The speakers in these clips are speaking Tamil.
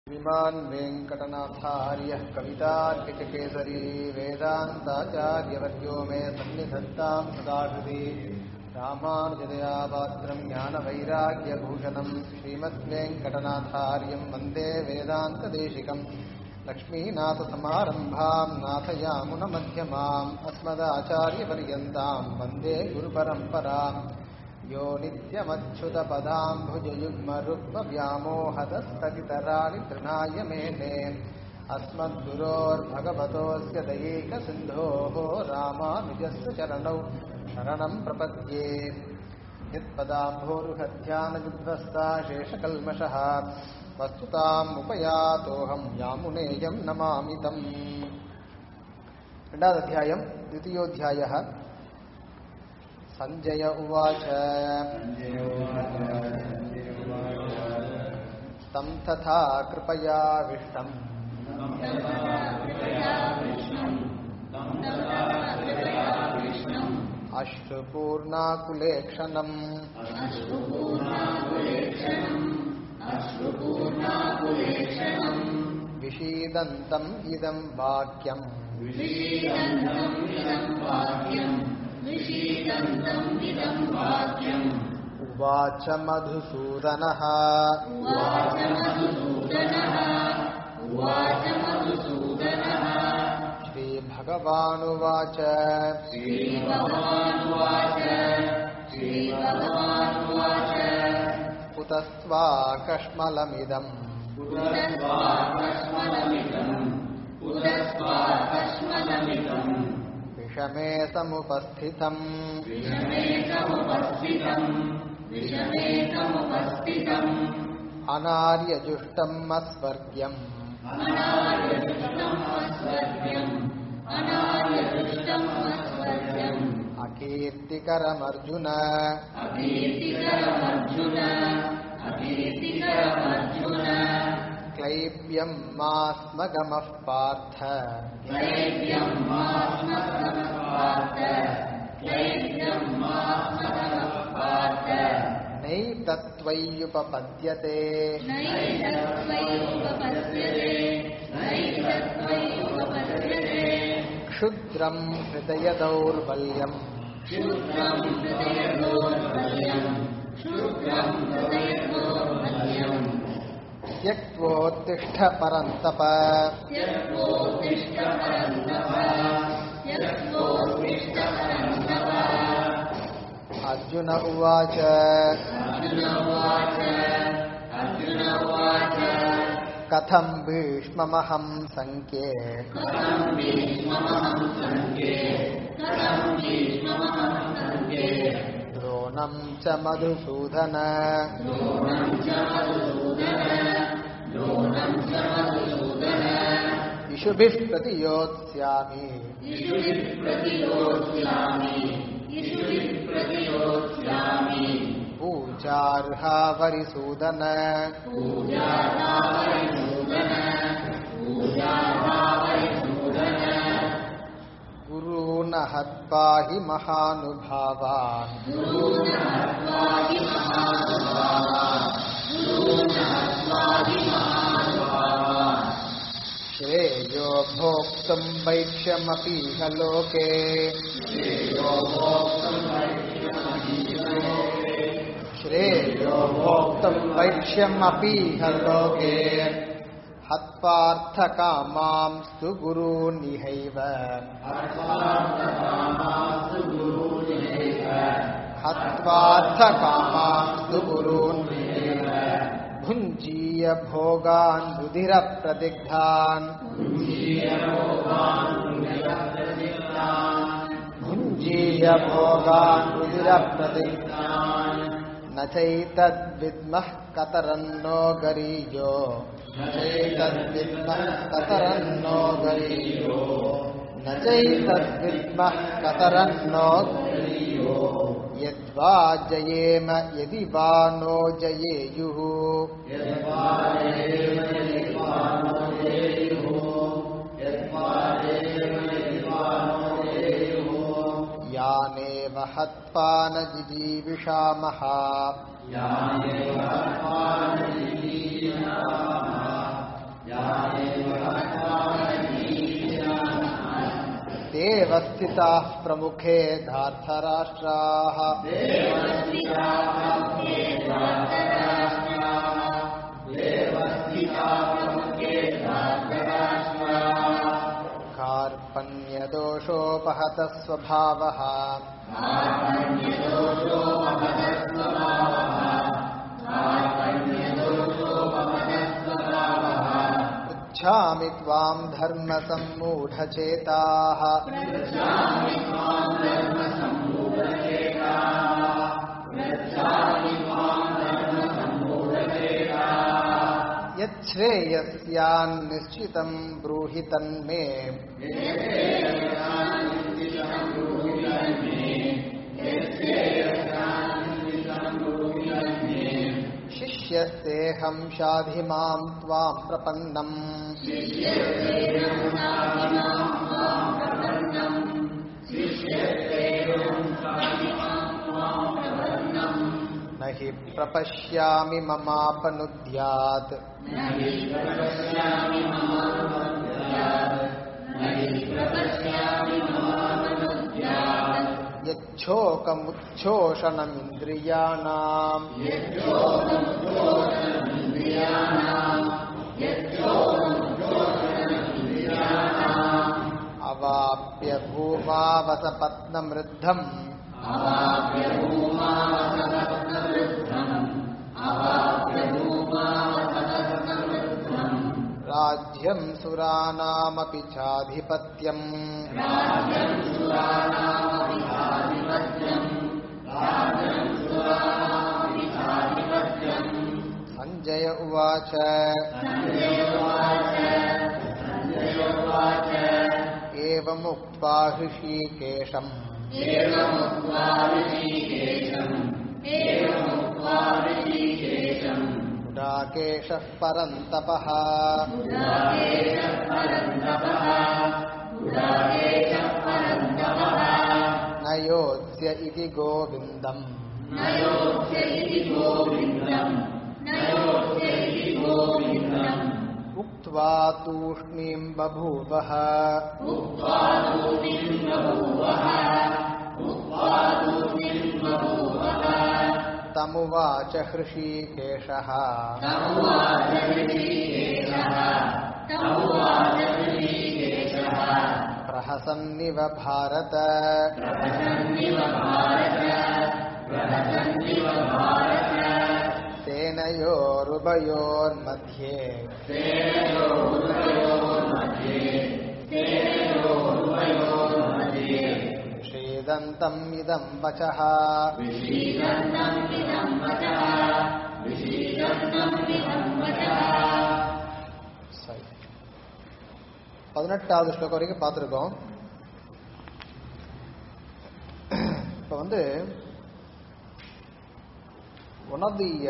श्रीमान् वेङ्कटनाथार्यः कवितार्कितकेसरी वेदान्ताचार्यवर्यो मे सन्निधत्तां सदाकृति रामानुजदया पात्रम् ज्ञानवैराग्यभूषणम् श्रीमद्वेङ्कटनाथार्यम् वन्दे वेदान्तदेशिकम् लक्ष्मीनाथसमारम्भाम् नाथयामुनमध्यमाम् अस्मदाचार्यपर्यन्ताम् वन्दे गुरुपरम्पराम् यो नित्यमच्युतपदाम्भुजयुग्मरुक्मव्यामोहदस्तगितराणि तृणाय मेने अस्मद्गुरोर्भगवतोऽस्य दयैकसिन्धोः रामानुजस्य चरणौ शरणम् प्रपद्ये यत्पदाम्भोरुहध्यानविध्वस्ता शेषकल्मषः वस्तुताम् उपयातोऽहम् यामुनेयम् नमामि तम् ரெண்டாவது அத்தியாயம் द्वितीयोऽध्यायः सञ्जय उवाच तं तथा कृपयाविष्टम् अश्रुपूर्णाकुलेक्षणम् विषीदन्तम् इदम् वाक्यम् उवाच मधुसूदनः श्रीभगवानुवाच कुतस्त्वाकश्मलमिदम् विषमे समुपस्थितम् अनार्यजुष्टम् अस्वर्ग्यम् अकीर्तिकरमर्जुन क्लैब्यम् मास्मगमः पार्थ नैतत्त्वय्युपपद्यते क्षुद्रम् हृदय दौर्बल्यम् त्यक्त्वोत्तिष्ठ परन्तप अर्जुन उवाच कथं भीष्ममहं सङ्ख्ये द्रोणं च मधुसूदन इषुभिः प्रतियोत्स्यामि पूजार्हा वरिसूदन गुरून् हत्वाहि महानुभावान् श्रेयो भोक्तुम् वैक्ष्यमपीह लोके श्रेयो भोक्तुम् वैक्ष्यमपीह लोके हत्वार्थकामांस्तु गुरूनिहैव हत्वार्थकामांस्तु गुरून्निहैव भुञ्जीय भोगान् रुधिरप्रदिग्धान् भुञ्जीय भोगान् रुधिरप्रदिग्धान् न चैतद्विद्मः कतरन्नो गरीयो न चैतद्विद्मः कतरन्नो गरीयो न चैतद्विद्मः कतरन्नो गरीयो यद्वा जयेम यदि वा नो जयेयुः यानेव हत्वा न जिजीविषामः देवस्थिताः प्रमुखे धार्थराष्ट्राः कार्पण्यदोषोपहतः स्वभावः पृच्छामि त्वाम् धर्मसम्मूढचेताः यच्छ्रेयस्यान्निश्चितम् ब्रूहि तन्मे शिष्यस्तेऽहं शाधि माम् त्वाम् प्रपन्नम् न हि प्रपश्यामि ममापनुद्यात् यच्छोकमुच्छोषणमिन्द्रियाणाम् अवाप्य भूमावसपत्नमृद्धम् राज्यम् सुराणामपि चाधिपत्यम् सञ्जय उवाच एवमुक्त्वा हृषीकेशम् गुडाकेशः परन्तपः न योत्स्य इति गोविन्दम् उक्त्वा तूष्णीम् बभूवः तमुवाच हृषीकेशः प्रहसन्निव भारत सेनयोरुभयोर्मध्ये विषेदन्तम् इदम् वचः சரி பதினெட்டாவது ஸ்லோகம் வரைக்கும் பார்த்துருக்கோம் இப்போ வந்து ஒன் ஆஃப் தி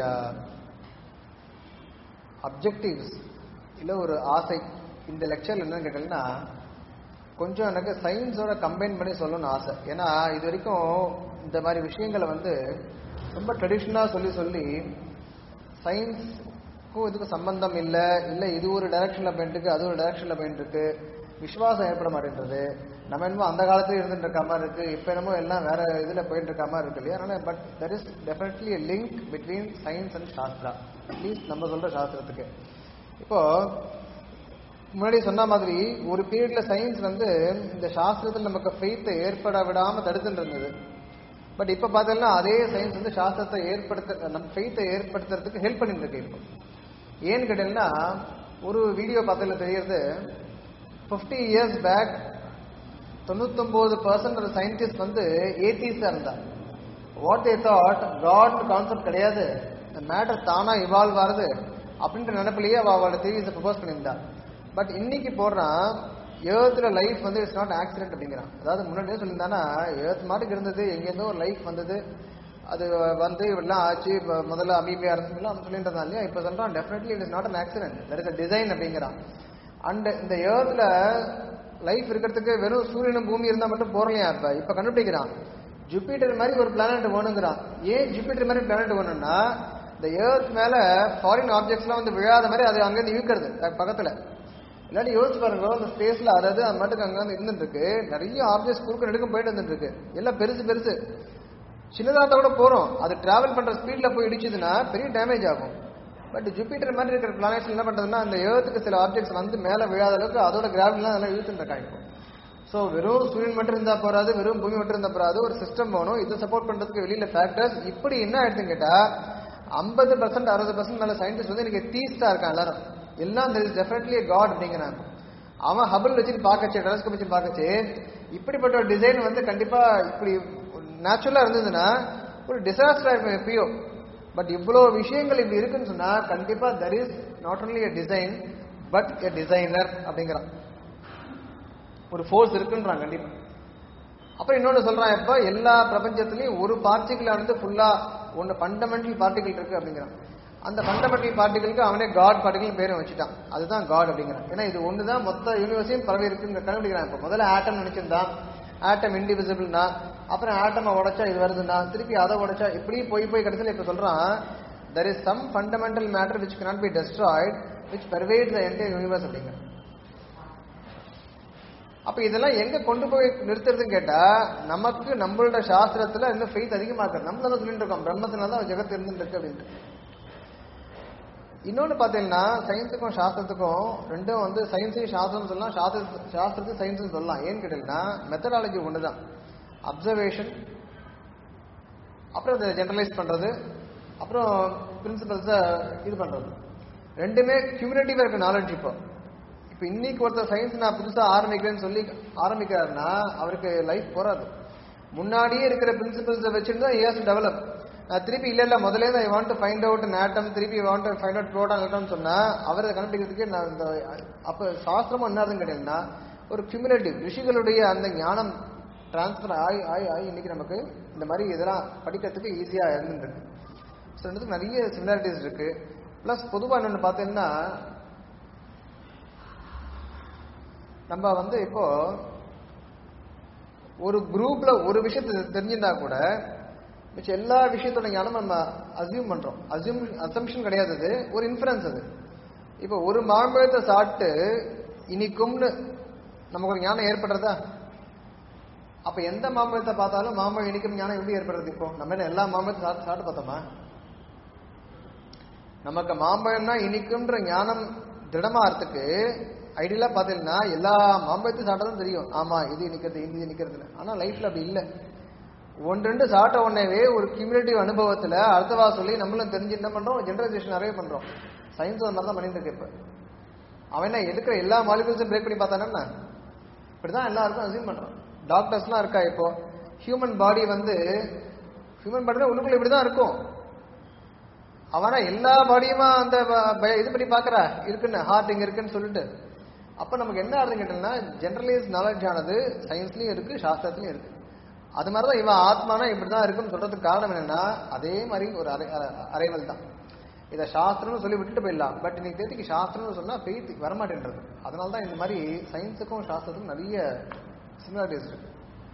அப்ஜெக்டிவ்ஸ் இல்லை ஒரு ஆசை இந்த லெக்சரில் என்னன்னு கேட்டீங்கன்னா கொஞ்சம் எனக்கு சயின்ஸோட கம்பைன் பண்ணி சொல்லணும்னு ஆசை ஏன்னா இது வரைக்கும் இந்த மாதிரி விஷயங்களை வந்து ரொம்ப ட்ரெடிஷ்னலாக சொல்லி சொல்லி சயின்ஸ்க்கும் இதுக்கும் சம்பந்தம் இல்லை இல்லை இது ஒரு டைரக்ஷனில் போயிட்டு இருக்கு அது ஒரு டைரக்ஷனில் போயிட்டு இருக்கு விசுவாசம் ஏற்பட மாட்டேன்றது நம்ம என்னமோ அந்த காலத்துல இருந்துட்டு இருக்க மாதிரி இருக்கு இப்போ என்னமோ எல்லாம் வேற இதில் போயிட்டு இருக்க மாதிரி இருக்கு இல்லையா அதனால but there is definitely link between science and shastra at least நம்ம சொல்ற சாஸ்திரத்துக்கு இப்போ முன்னாடி சொன்ன மாதிரி ஒரு பீரியட்ல சயின்ஸ் வந்து இந்த சாஸ்திரத்தில் நமக்கு ஃபெய்த்தை ஏற்பட விடாம தடுத்துட்டு இருந்தது பட் இப்ப பார்த்தீங்கன்னா அதே சயின்ஸ் வந்து சாஸ்திரத்தை ஏற்படுத்த நம்ம ஃபெய்த்தை ஏற்படுத்துறதுக்கு ஹெல்ப் பண்ணிட்டு இருக்கு இப்போ ஏன்னு கேட்டீங்கன்னா ஒரு வீடியோ பார்த்ததுல தெரியறது ஃபிஃப்டி இயர்ஸ் பேக் தொண்ணூத்தொன்பது பர்சன்ட் ஒரு சயின்டிஸ்ட் வந்து ஏத்திஸா இருந்தா what a thought god concept கிடையாது இந்த மேட்டர் தானா இவால்வ் ஆகுது அப்படின்ற நினைப்பிலேயே அவ அவளோட தியரிஸை ப்ரப்போஸ் பண்ணியிருந்தா பட் இன்னைக்கு போடுறான் ஏர்த்ல லைஃப் வந்து இட்ஸ் நாட் ஆக்சிடென்ட் அப்படிங்கிறான் அதாவது முன்னாடியே சொல்லியிருந்தானா ஏர்த் மாட்டுக்கு இருந்தது எங்கேருந்தோ ஒரு லைஃப் வந்தது அது வந்து எல்லாம் ஆச்சு இப்ப முதல்ல அமீபியா இருந்துலாம் அவன் சொல்லிட்டு இருந்தான் இல்லையா இப்போ சொல்றான் definitely it is not an accident there is a design அப்படிங்கிறான் அண்ட் இந்த ஏர்த்ல லைஃப் இருக்கிறதுக்கு வெறும் சூரியனும் பூமி இருந்தா மட்டும் போறலையா இப்ப இப்ப கண்டுபிடிக்கிறான் ஜூபிட்டர் மாதிரி ஒரு பிளானட் வேணுங்கிறான் ஏன் ஜூபிட்டர் மாதிரி பிளானட் வேணும்னா இந்த ஏர்த் மேல ஃபாரின் ஆப்ஜெக்ட்ஸ்லாம் வந்து விழாத மாதிரி அது அங்கிருந்து இழுக்கிறது அது பக்கத்துல இல்லாட்டி யோசிச்சு பாருங்க அந்த ஸ்பேஸ்ல அதாவது அது மட்டும் அங்க வந்து இருந்துட்டு இருக்கு நிறைய ஆப்ஜெக்ட்ஸ் குறுக்க நெடுக்கும் போயிட்டு வந்துட்டு இருக்கு எல்லாம் பெருசு பெருசு சின்னதாக கூட போறோம் அது டிராவல் பண்ற ஸ்பீட்ல போய் இடிச்சதுன்னா பெரிய டேமேஜ் ஆகும் பட் ஜூபிட்டர் மாதிரி இருக்கிற பிளானட்ஸ் என்ன பண்றதுன்னா அந்த ஏர்த்துக்கு சில ஆப்ஜெக்ட்ஸ் வந்து மேல விழாத அளவுக்கு அதோட கிராவிட்டிலாம் அதெல்லாம் இழுத்துட்டு இருக்காங்க இப்போ ஸோ வெறும் சூரியன் மட்டும் இருந்தா போறாது வெறும் பூமி மட்டும் இருந்தா போறாது ஒரு சிஸ்டம் வேணும் இதை சப்போர்ட் பண்றதுக்கு வெளியில ஃபேக்டர்ஸ் இப்படி என்ன ஆயிடுச்சுன்னு கேட்டா ஐம்பது பர்சன்ட் அறுபது பர்சன்ட் மேல சயின்டிஸ்ட் வந்து இன்னைக்கு தீஸ்டா இருக்கான் எல்லாரும் எல்லாம் தெர் இஸ் டெஃபினெட்லி காட் அப்படிங்கிறாங்க அவன் ஹபிள் வச்சு பார்க்கச்சு டெலஸ்கோப் வச்சு பார்க்கச்சு இப்படிப்பட்ட ஒரு டிசைன் வந்து கண்டிப்பா இப்படி நேச்சுரலா இருந்ததுன்னா ஒரு டிசாஸ்டர் ஆயிருக்கும் எப்பயோ பட் இவ்வளோ விஷயங்கள் இப்படி இருக்குன்னு சொன்னா கண்டிப்பா there is not only a design but a designer அப்படிங்கிறான் ஒரு ஃபோர்ஸ் இருக்குன்றான் கண்டிப்பா அப்புறம் இன்னொன்னு சொல்றான் இப்ப எல்லா பிரபஞ்சத்திலையும் ஒரு பார்ட்டிகிள் வந்து ஃபுல்லா ஒன்னு ஃபண்டமெண்டல் பார்ட்டிகிள் இருக்கு அப்படிங்கிறான் அந்த ஃபண்டமெண்டல் பார்ட்டிகளுக்கு அவனே காட் பார்ட்டிகல் பேரை வச்சுட்டான் அதுதான் காட் அப்படிங்கிறான் ஏன்னா இது ஒன்று தான் மொத்த யூனிவர்ஸையும் பரவி இருக்குன்னு கண்டுபிடிக்கிறான் இப்போ முதல்ல ஆட்டம் நினைச்சிருந்தான் ஆட்டம் இன்டிவிசிபிள்னா அப்புறம் ஆட்டமை உடைச்சா இது வருதுன்னா திருப்பி அதை உடைச்சா இப்படி போய் போய் கடைசியில் இப்போ சொல்றான் there is some fundamental matter which cannot be destroyed which pervades the entire universe அப்படிங்கிற அப்ப இதெல்லாம் எங்க கொண்டு போய் நிறுத்துறதுன்னு கேட்டா நமக்கு நம்மளோட சாஸ்திரத்துல இன்னும் ஃபெய்த் அதிகமா இருக்கு நம்மள தான் சொல்லிட்டு இருக்கோம் பிரம்மத்தினால தான் ஜெகத் இருந்துட்டு இருக்கு அப்படின்ட்டு இன்னொன்னு பாத்தீங்கன்னா சயின்ஸுக்கும் சாஸ்திரத்துக்கும் ரெண்டும் வந்து சயின்ஸையும் சாஸ்திரம் சொல்லலாம் சாஸ்திர சாஸ்திரத்தையும் சயின்ஸும் சொல்லலாம் ஏன்னு கேட்டீங்கன்னா மெத்தடாலஜி ஒண்ணுதான் அப்சர்வேஷன் அப்புறம் அதை ஜெனரலைஸ் பண்றது அப்புறம் பிரின்சிபல்ஸை இது பண்றது ரெண்டுமே கியூமினேட்டிவா இருக்க நாலேஜ் இப்போ இப்போ இன்னைக்கு ஒருத்தர் சயின்ஸ் நான் புதுசா ஆரம்பிக்கிறேன்னு சொல்லி ஆரம்பிக்கிறாருன்னா அவருக்கு லைஃப் போறாது முன்னாடியே இருக்கிற பிரின்சிபல்ஸை வச்சுட்டு தான் ஏஸ் டெவலப் நான் திருப்பி இல்ல இல்ல முதல்ல I want to find out atom திருப்பி want to find out proton electron சொன்னா அவர் அதை கண்டுபிடிக்கிறதுக்கு நான் இந்த அப்ப சாஸ்திரமும் என்ன இருக்குன்னு கேட்டீங்கன்னா ஒரு கியூமுலேட்டிவ் ரிஷிகளுடைய அந்த ஞானம் டிரான்ஸ்ஃபர் ஆகி ஆகி ஆகி இன்னைக்கு நமக்கு இந்த மாதிரி இதெல்லாம் படிக்கிறதுக்கு ஈஸியா இருந்துருக்கு ஸோ ரெண்டுத்துக்கு நிறைய சிமிலாரிட்டிஸ் இருக்கு ப்ளஸ் பொதுவாக இன்னொன்று பார்த்தீங்கன்னா நம்ம வந்து இப்போ ஒரு குரூப்ல ஒரு விஷயத்தை தெரிஞ்சிருந்தா கூட மிச்ச எல்லா விஷயத்தோட ஞானம் நம்ம அசியூம் பண்றோம் அசியூம் அசம்ஷன் கிடையாது அது ஒரு இன்ஃபரன்ஸ் அது இப்போ ஒரு மாம்பழத்தை சாப்பிட்டு இனிக்கும்னு நமக்கு ஒரு ஞானம் ஏற்படுறதா அப்ப எந்த மாம்பழத்தை பார்த்தாலும் மாம்பழம் இனிக்கும் ஞானம் எப்படி ஏற்படுறது இப்போ நம்ம என்ன எல்லா மாம்பழத்தை சாப்பிட்டு சாப்பிட்டு பார்த்தோமா நமக்கு மாம்பழம்னா இனிக்கும்ன்ற ஞானம் திடமாறதுக்கு ஐடியலா பாத்தீங்கன்னா எல்லா மாம்பழத்தையும் சாப்பிட்டதும் தெரியும் ஆமா இது இனிக்கிறது இது இனிக்கிறது ஆனா லைஃப்ல அப்படி இல்லை ஒன்று ரெண்டு சாப்பிட்ட உடனேவே ஒரு கியூமுலேட்டிவ் அனுபவத்துல அடுத்தவா சொல்லி நம்மளும் தெரிஞ்சு என்ன பண்றோம் ஜெனரலைசேஷன் நிறைய பண்றோம் சயின்ஸ் அந்த மாதிரி தான் பண்ணிட்டு இருக்கு இப்ப அவன் என்ன எடுக்கிற எல்லா மாலிகூல்ஸும் பிரேக் பண்ணி பார்த்தானே இப்படிதான் எல்லாருக்கும் அசியூம் பண்றான் டாக்டர்ஸ்லாம் இருக்கா இப்போ ஹியூமன் பாடி வந்து ஹியூமன் பாடி உள்ளுக்குள்ள இப்படிதான் இருக்கும் அவனா எல்லா பாடியுமா அந்த ப- பய- இது பண்ணி பாக்குறா இருக்குன்னு ஹார்ட் இங்க இருக்குன்னு சொல்லிட்டு அப்ப நமக்கு என்ன ஆகுதுன்னு கேட்டீங்கன்னா ஜெனரலைஸ் நாலேஜ் ஆனது சயின்ஸ்லயும் இருக்கு சாஸ்திரத்திலயும் இருக்கு அது மாதிரிதான் இவன் ஆத்மானா இப்படிதான் இருக்குன்னு சொல்றதுக்கு காரணம் என்னன்னா அதே மாதிரி ஒரு அரை அரை- அரைவல் தான் இதை சாஸ்திரம்னு சொல்லி விட்டுட்டு போயிடலாம் பட் இன்னைக்கு தேதிக்கு சாஸ்திரம்னு சொன்னா ஃபெய்த் வரமாட்டேன்றது அதனால தான் இந்த மாதிரி சயின்ஸுக்கும் சாஸ்திரத்துக்கும் நிறைய சிமிலாரிட்டிஸ் இருக்கு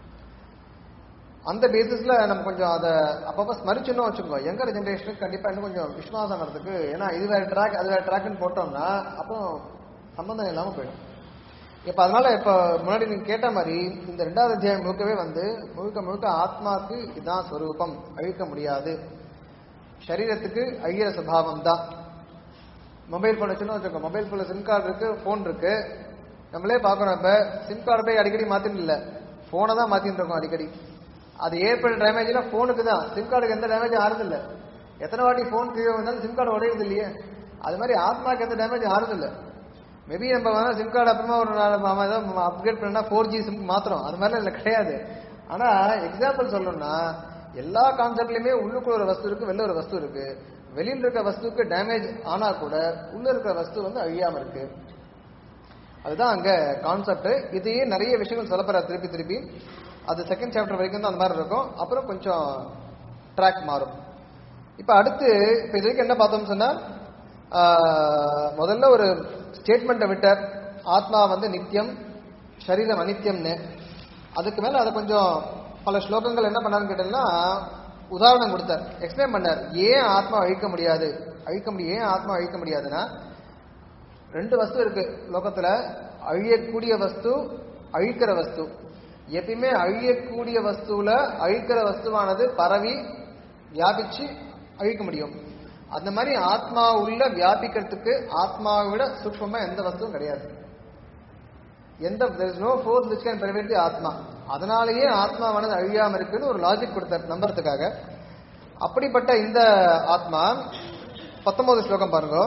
அந்த பேசிஸ்ல நம்ம கொஞ்சம் அதை அப்பப்போ ஸ்மரிச்சுன்னு வச்சுக்கோ யங்கர் ஜென்ரேஷனுக்கு கண்டிப்பா இன்னும் கொஞ்சம் விஸ்வாசம் வரதுக்கு ஏன்னா இது வேற ட்ராக் அது வேற ட்ராக்னு போட்டோம்னா அப்போ சம்பந்தம் இல்லாம போயிடும் இப்ப அதனால இப்ப முன்னாடி நீங்க கேட்ட மாதிரி இந்த ரெண்டாவது அத்தியாயம் முழுக்கவே வந்து முழுக்க முழுக்க ஆத்மாக்கு இதுதான் ஸ்வரூபம் அழிக்க முடியாது சரீரத்துக்கு அழியிற சுபாவம் தான் மொபைல் போன் வச்சுன்னு வச்சுக்கோ மொபைல் போன்ல சிம் கார்டு இருக்கு போன் இருக்கு நம்மளே பாக்குறோம் இப்ப சிம் கார்டு போய் அடிக்கடி மாத்தின்னு இல்ல போனை தான் மாத்தின்னு இருக்கோம் அடிக்கடி அது ஏற்படுற டேமேஜ்னா போனுக்கு தான் சிம் கார்டுக்கு எந்த டேமேஜும் ஆறுது இல்ல எத்தனை வாட்டி போன் கீழே வந்தாலும் சிம் கார்டு உடையுது இல்லையே அது மாதிரி ஆத்மாக்கு எந்த டேமேஜ் ஆறுது இல்ல மேபி நம்ம வேணா சிம் கார்டு அப்புறமா ஒரு நாலு மா- ஏதாவது அப்கிரேட் பண்ணா ஃபோர் ஜி சிம் மாத்திரம் அது மாதிரி இல்ல கிடையாது ஆனா எக்ஸாம்பிள் சொல்லணும்னா எல்லா கான்செப்ட்லயுமே உள்ளுக்குள்ள ஒரு வஸ்து இருக்கு வெளில ஒரு வஸ்து இருக்கு வெளியில இருக்க வஸ்துக்கு டேமேஜ் ஆனா கூட உள்ள இருக்கிற வஸ்து வந்து அழியாம இருக்கு அதுதான் அங்க கான்செப்ட் இதையே நிறைய விஷயங்கள் சொல்லப்படுற திருப்பி திருப்பி அது செகண்ட் சாப்டர் வரைக்கும் தான் அந்த மாதிரி இருக்கும் அப்புறம் கொஞ்சம் ட்ராக் மாறும் இப்ப அடுத்து இப்ப இது வரைக்கும் என்ன பார்த்தோம்னு சொன்னா ஆஹ், முதல்ல ஒரு ஸ்டேட்மெண்ட்டை விட்டார் ஆத்மா வந்து நித்தியம் சரீரம் அனித்தியம்னு அதுக்கு மேல அதை கொஞ்சம் பல ஸ்லோகங்கள் என்ன பண்ணாருன்னு கேட்டீங்கன்னா உதாரணம் கொடுத்தார் எக்ஸ்பிளைன் பண்ணார் ஏன் ஆத்மா அழிக்க முடியாது அழிக்க முடியும் ஏன் ஆத்மா அழிக்க முடியாதுன்னா ரெண்டு வஸ்து இருக்கு லோகத்துல அழியக்கூடிய வஸ்து அழிக்கிற வஸ்து எப்பயுமே அழியக்கூடிய வஸ்துல அழிக்கிற வஸ்துவானது பரவி வியாபிச்சு அழிக்க முடியும் அந்த மாதிரி ஆத்மா உள்ள வியாபிக்கிறதுக்கு ஆத்மாவை விட சூக்ஷ்மமா எந்த வஸ்துவும் கிடையாது எந்த there is no force which can prevent the ஆத்மா அதனாலேயே ஆத்மாவானது அழியாம இருக்குன்னு ஒரு லாஜிக் கொடுத்தார் நம்புறதுக்காக அப்படிப்பட்ட இந்த ஆத்மா பத்தொன்பது ஸ்லோகம் பாருங்க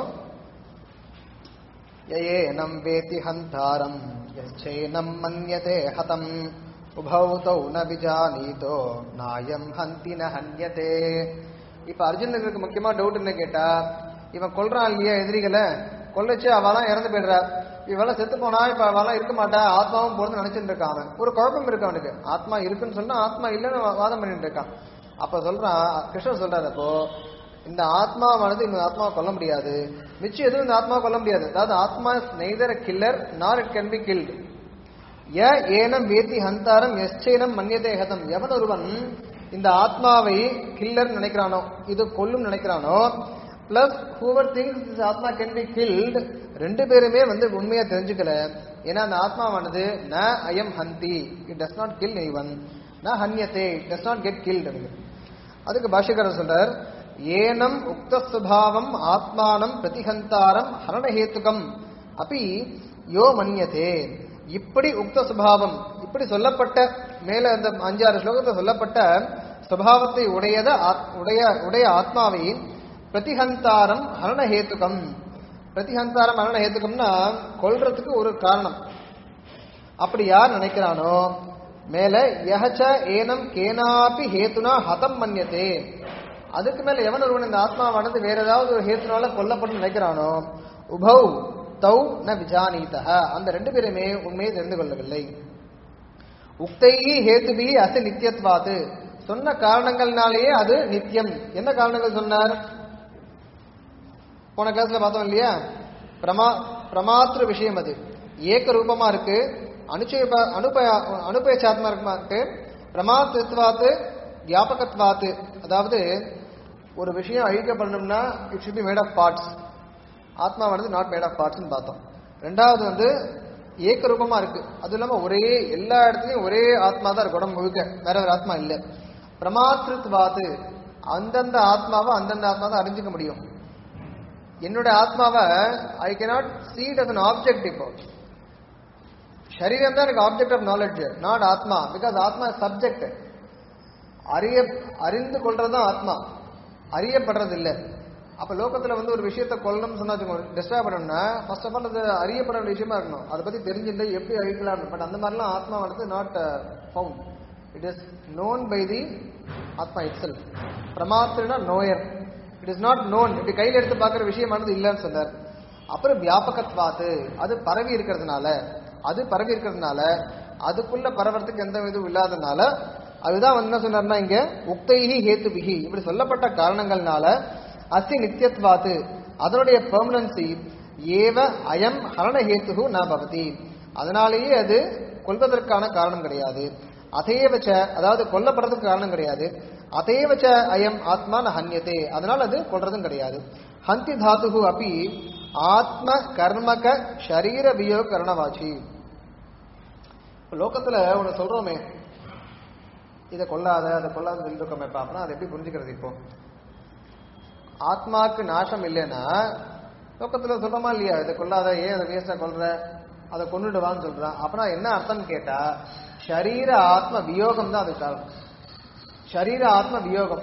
யயேனம் வேதி ஹந்தாரம் யச்சேனம் மன்யதே ஹதம் உபௌ தௌ ந விஜானீதோ நாயம் ஹந்தி ந ஹன்யதே இப்ப அர்ஜுனனுக்கு முக்கியமா டவுட் என்ன கேட்டா இவன் கொல்றான் இல்லையா எதிரிகளை கொல்லைச்சு அவெல்லாம் இறந்து போயிடுறா இவெல்லாம் செத்து போனா இப்ப அவெல்லாம் இருக்க மாட்டா ஆத்மாவும் போறது நினைச்சிட்டு இருக்கான் அவன் ஒரு குழப்பம் இருக்கு அவனுக்கு ஆத்மா இருக்குன்னு சொன்னா ஆத்மா இல்லைன்னு வா- வாதம் பண்ணிட்டு இருக்கான் அப்ப சொல்றான் கிருஷ்ணர் சொல்றாரு அப்போ இந்த ஆத்மாவானது இந்த ஆத்மாவை கொல்ல முடியாது மிச்சம் எதுவும் இந்த ஆத்மாவை கொல்ல முடியாது அதாவது atma neither killer nor it can be killed ய ஏனம் வேத்தி ஹந்தாரம் எஸ்சேனம் மன்யதே ஹதம் எவன் ஒருவன் இந்த ஆத்மாவை கில்லர் நினைக்கிறானோ இது கொல்லும் நினைக்கிறானோ plus whoever thinks this atma can be killed ரெண்டு பேருமே வந்து உண்மையா தெரிஞ்சுக்கல ஏன்னா அந்த ஆத்மாவானது ந அயம் ஹந்தி இட் டஸ் நாட் கில் எய்வன் ந ஹன்யத்தே it does not get killed அதுக்கு பாஷ்யக்காரர் சொல்றார் ஏனம் உக்த சுபாவம் ஆத்மானம் பிரதிஹந்தாரம் ஹரணஹேத்துகம் அப்படி யோ மன்யதே இப்படி உக்த சுபாவம் இப்படி சொல்லப்பட்ட மேல அந்த அஞ்சாறு ஸ்லோகத்தில் சொல்லப்பட்ட சுபாவத்தை உடையத ஆத்- உடைய உடைய ஆத்மாவை பிரதிஹந்தாரம் ஹரணஹேத்துகம் பிரதிஹந்தாரம் ஹரணஹேத்துகம்னா கொல்றதுக்கு ஒரு காரணம் அப்படி யார் நினைக்கிறானோ மேல யஹச்ச ஏனம் கேனாபி ஹேத்துனா ஹதம் மன்யதே அதுக்கு மேல எவன் ஒருவன் இந்த ஆத்மாவானது வேற ஏதாவது ஒரு ஹேத்துனால கொல்லப்படும் நினைக்கிறானோ உபௌ தௌ ந விஜானீதஹ அந்த ரெண்டு பேருமே உண்மையை தெரிந்து கொள்ளவில்லை உக்தையி ஹேத்துபி அச நித்தியத்வாது சொன்ன காரணங்கள்னாலேயே அது நித்தியம் என்ன காரணங்கள் சொன்னார் போன கிளாஸ்ல பார்த்தோம் இல்லையா பிரமா பிரமாத்திர விஷயம் அது ஏக ரூபமா இருக்கு அனுச்சய அனுபய அனுபயச்சாத்மா இருக்கு பிரமாத்திருத்வாத்து வியாபகத்வாத்து அதாவது ஒரு விஷயம் அழிக்கப்படணும்னா it should be made of parts ஆத்மாவானது நாட் மேட் ஆஃப் பார்ட்ஸ்னு பார்த்தோம் ரெண்டாவது வந்து ஏக ரூபமா இருக்கு அது இல்லாம ஒரே எல்லா இடத்துலயும் ஒரே ஆத்மா தான் இருக்கு உடம்பு முழுக்க வேற ஒரு ஆத்மா இல்ல பிரமாத்திருத்வாத்து அந்தந்த ஆத்மாவை அந்தந்த ஆத்மா தான் அறிஞ்சுக்க முடியும் என்னோட ஆத்மாவை I cannot see it as an object இப்போ சரீரம் தான் எனக்கு object of knowledge not atma because atma subject அறிய அறிந்து கொள்றது தான் ஆத்மா அறியப்படுறது இல்ல அப்ப லோகத்துல வந்து ஒரு விஷயத்தை கொல்லணும்னு சொன்னா டிஸ்டர்ப் பண்ணணும்னா ஃபர்ஸ்ட் ஆஃப் ஆல் அது அறியப்பட வேண்டிய விஷயமா இருக்கணும் அதை பத்தி தெரிஞ்சுட்டு எப்படி அழிக்கலாம் பட் அந்த மாதிரிலாம் ஆத்மா வந்து not found it is known by the atma itself பிரமாத்திரனா knower it is not known இப்படி கையில எடுத்து பார்க்குற விஷயமானது இல்லைன்னு சொன்னார் அப்புறம் வியாபகத்வாத்து அது பரவி இருக்கிறதுனால அது பரவி இருக்கிறதுனால அதுக்குள்ள பரவறதுக்கு எந்த இதுவும் இல்லாதனால அதுதான் வந்து என்ன சொன்னார்னா இங்க உக்தைஹி ஹேத்துபிஹி இப்படி சொல்லப்பட்ட காரணங்கள்னால அசி நித்தியத்வாத்து அதனுடைய பெர்மனன்சி ஏவ அயம் ஹரண ஹேத்துகு ந பவதி அதனாலேயே அது கொல்வதற்கான காரணம் கிடையாது அதேவச்ச அதாவது கொல்லப்படுறதுக்கு காரணம் கிடையாது அதேவச்ச அயம் ஆத்மா ந ஹன்யதே அதனால அது கொல்றதும் கிடையாது ஹந்தி தாத்துகு அப்படி ஆத்ம கர்மக ஷரீர வியோக கரணவாச்சி இப்ப லோகத்துல ஒண்ணு சொல்றோமே இதை கொல்லாத அதை கொல்லாத சொல்லிட்டு இருக்கோமே இப்ப அப்படின்னா அதை எப்படி புரிஞ்சுக்கிறது இப்போ ஆத்மாக்கு நாசம் இல்லைன்னா லோகத்துல சொல்றோமா இல்லையா இதை கொல்லாத ஏன் அதை வேஸ்டா கொல்ற அதை கொண்டுடுவான்னு சொல்றான் அப்படின்னா என்ன அர்த்தம் கேட்டா ஷரீர ஆத்ம வியோகம் தான் அது காரணம் ஷரீர ஆத்ம வியோகம்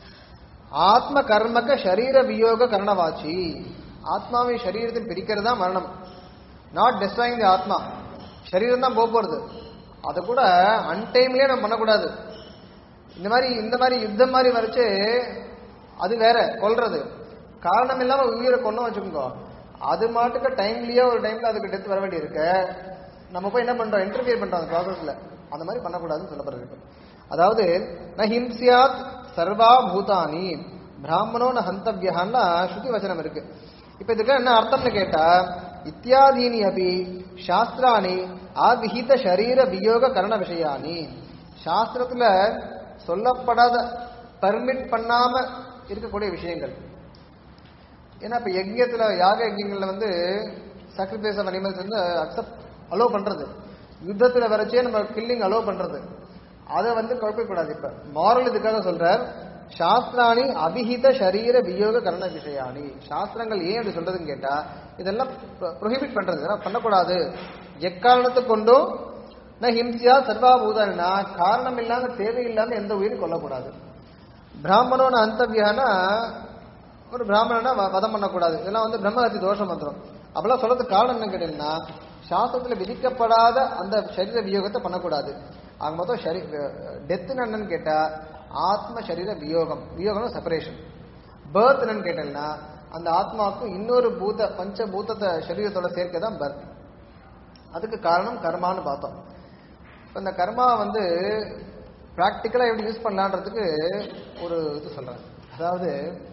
ஆத்ம கர்மக ஷரீர வியோக கரணவாச்சி ஆத்மாவை சரீரத்தில் பிரிக்கிறது தான் மரணம் நாட் டெஸ்ட்ராயிங் தி ஆத்மா சரீரம் தான் போக போறது அதை கூட அன்டைம்லயே நம்ம பண்ணக்கூடாது இந்த மாதிரி இந்த மாதிரி யுத்தம் மாதிரி வரைச்சு அது வேற கொல்றது காரணம் இல்லாம உயிரை கொண்டு வச்சுக்கோங்க அது மாட்டுக்கு டைம்லயே ஒரு டைம்ல அதுக்கு டெத் வர வேண்டி இருக்கு நம்ம போய் என்ன பண்றோம் இன்டர்வியூ பண்றோம் அந்த ப்ராசஸ்ல அந்த மாதிரி பண்ணக்கூடாதுன்னு சொல்லப்படுறது அதாவது ந ஹிம்சியாத் சர்வா பூதானி பிராமணோ ந ஹந்தவியகான்னா ஸ்ருதி வச்சனம் இருக்கு இப்ப இதுக்கு என்ன அர்த்தம்னு கேட்டா இத்தியாதீனி அபி சாஸ்திராணி ஆவிஹித ஷரீர வியோக கரண விஷயானி சாஸ்திரத்துல சொல்லப்படாத பர்மிட் பண்ணாம இருக்கக்கூடிய விஷயங்கள் ஏன்னா இப்ப யஜ்யத்துல யாக யஜ்யங்கள்ல வந்து சாக்ரிஃபைஸ் ஆஃப் அனிமல்ஸ் வந்து அக்செப்ட் அலோவ் பண்றது யுத்தத்துல வரைச்சே நம்ம கில்லிங் அலோவ் பண்றது அதை வந்து குழப்பக்கூடாது இப்ப மாரல் இதுக்காக சொல்றார் சாஸ்திராணி அபிஹித சரீர வியோக கரண விஷயாணி சாஸ்திரங்கள் ஏன் அப்படி சொல்றதுன்னு கேட்டா இதெல்லாம் ப்ரொஹிபிட் பண்றது இதெல்லாம் பண்ணக்கூடாது எக்காரணத்தை கொண்டும் ந ஹிம்சியா சர்வாபூதனா காரணம் இல்லாம தேவையில்லாம எந்த உயிரும் கொல்லக்கூடாது பிராமணோட அந்தவியானா ஒரு பிராமணனா வ- வதம் பண்ணக்கூடாது இதெல்லாம் வந்து பிரம்மஹத்தி தோஷம் வந்துடும் அப்பெல்லாம் சொல்றதுக்கு காரணம் என்ன கேட்டீங்கன்னா சாஸ்திரத்துல விதிக்கப்படாத அந்த சரீர வியோகத்தை பண்ணக்கூடாது ஆக மொத்தம் சரி டெத் என்னன்னு கேட்டா ஆத்ம சரீர வியோகம் வியோகம் செப்பரேஷன் பர்த் என்னன்னு கேட்டீங்கன்னா அந்த ஆத்மாவுக்கு இன்னொரு பூத பஞ்ச பூதத்தை சரீரத்தோட சேர்க்கை தான் பர்த் அதுக்கு காரணம் கர்மான்னு பார்த்தோம் இப்ப இந்த கர்மா வந்து ப்ராக்டிக்கலாக எப்படி யூஸ் பண்ணலான்றதுக்கு ஒரு இது சொல்றேன் அதாவது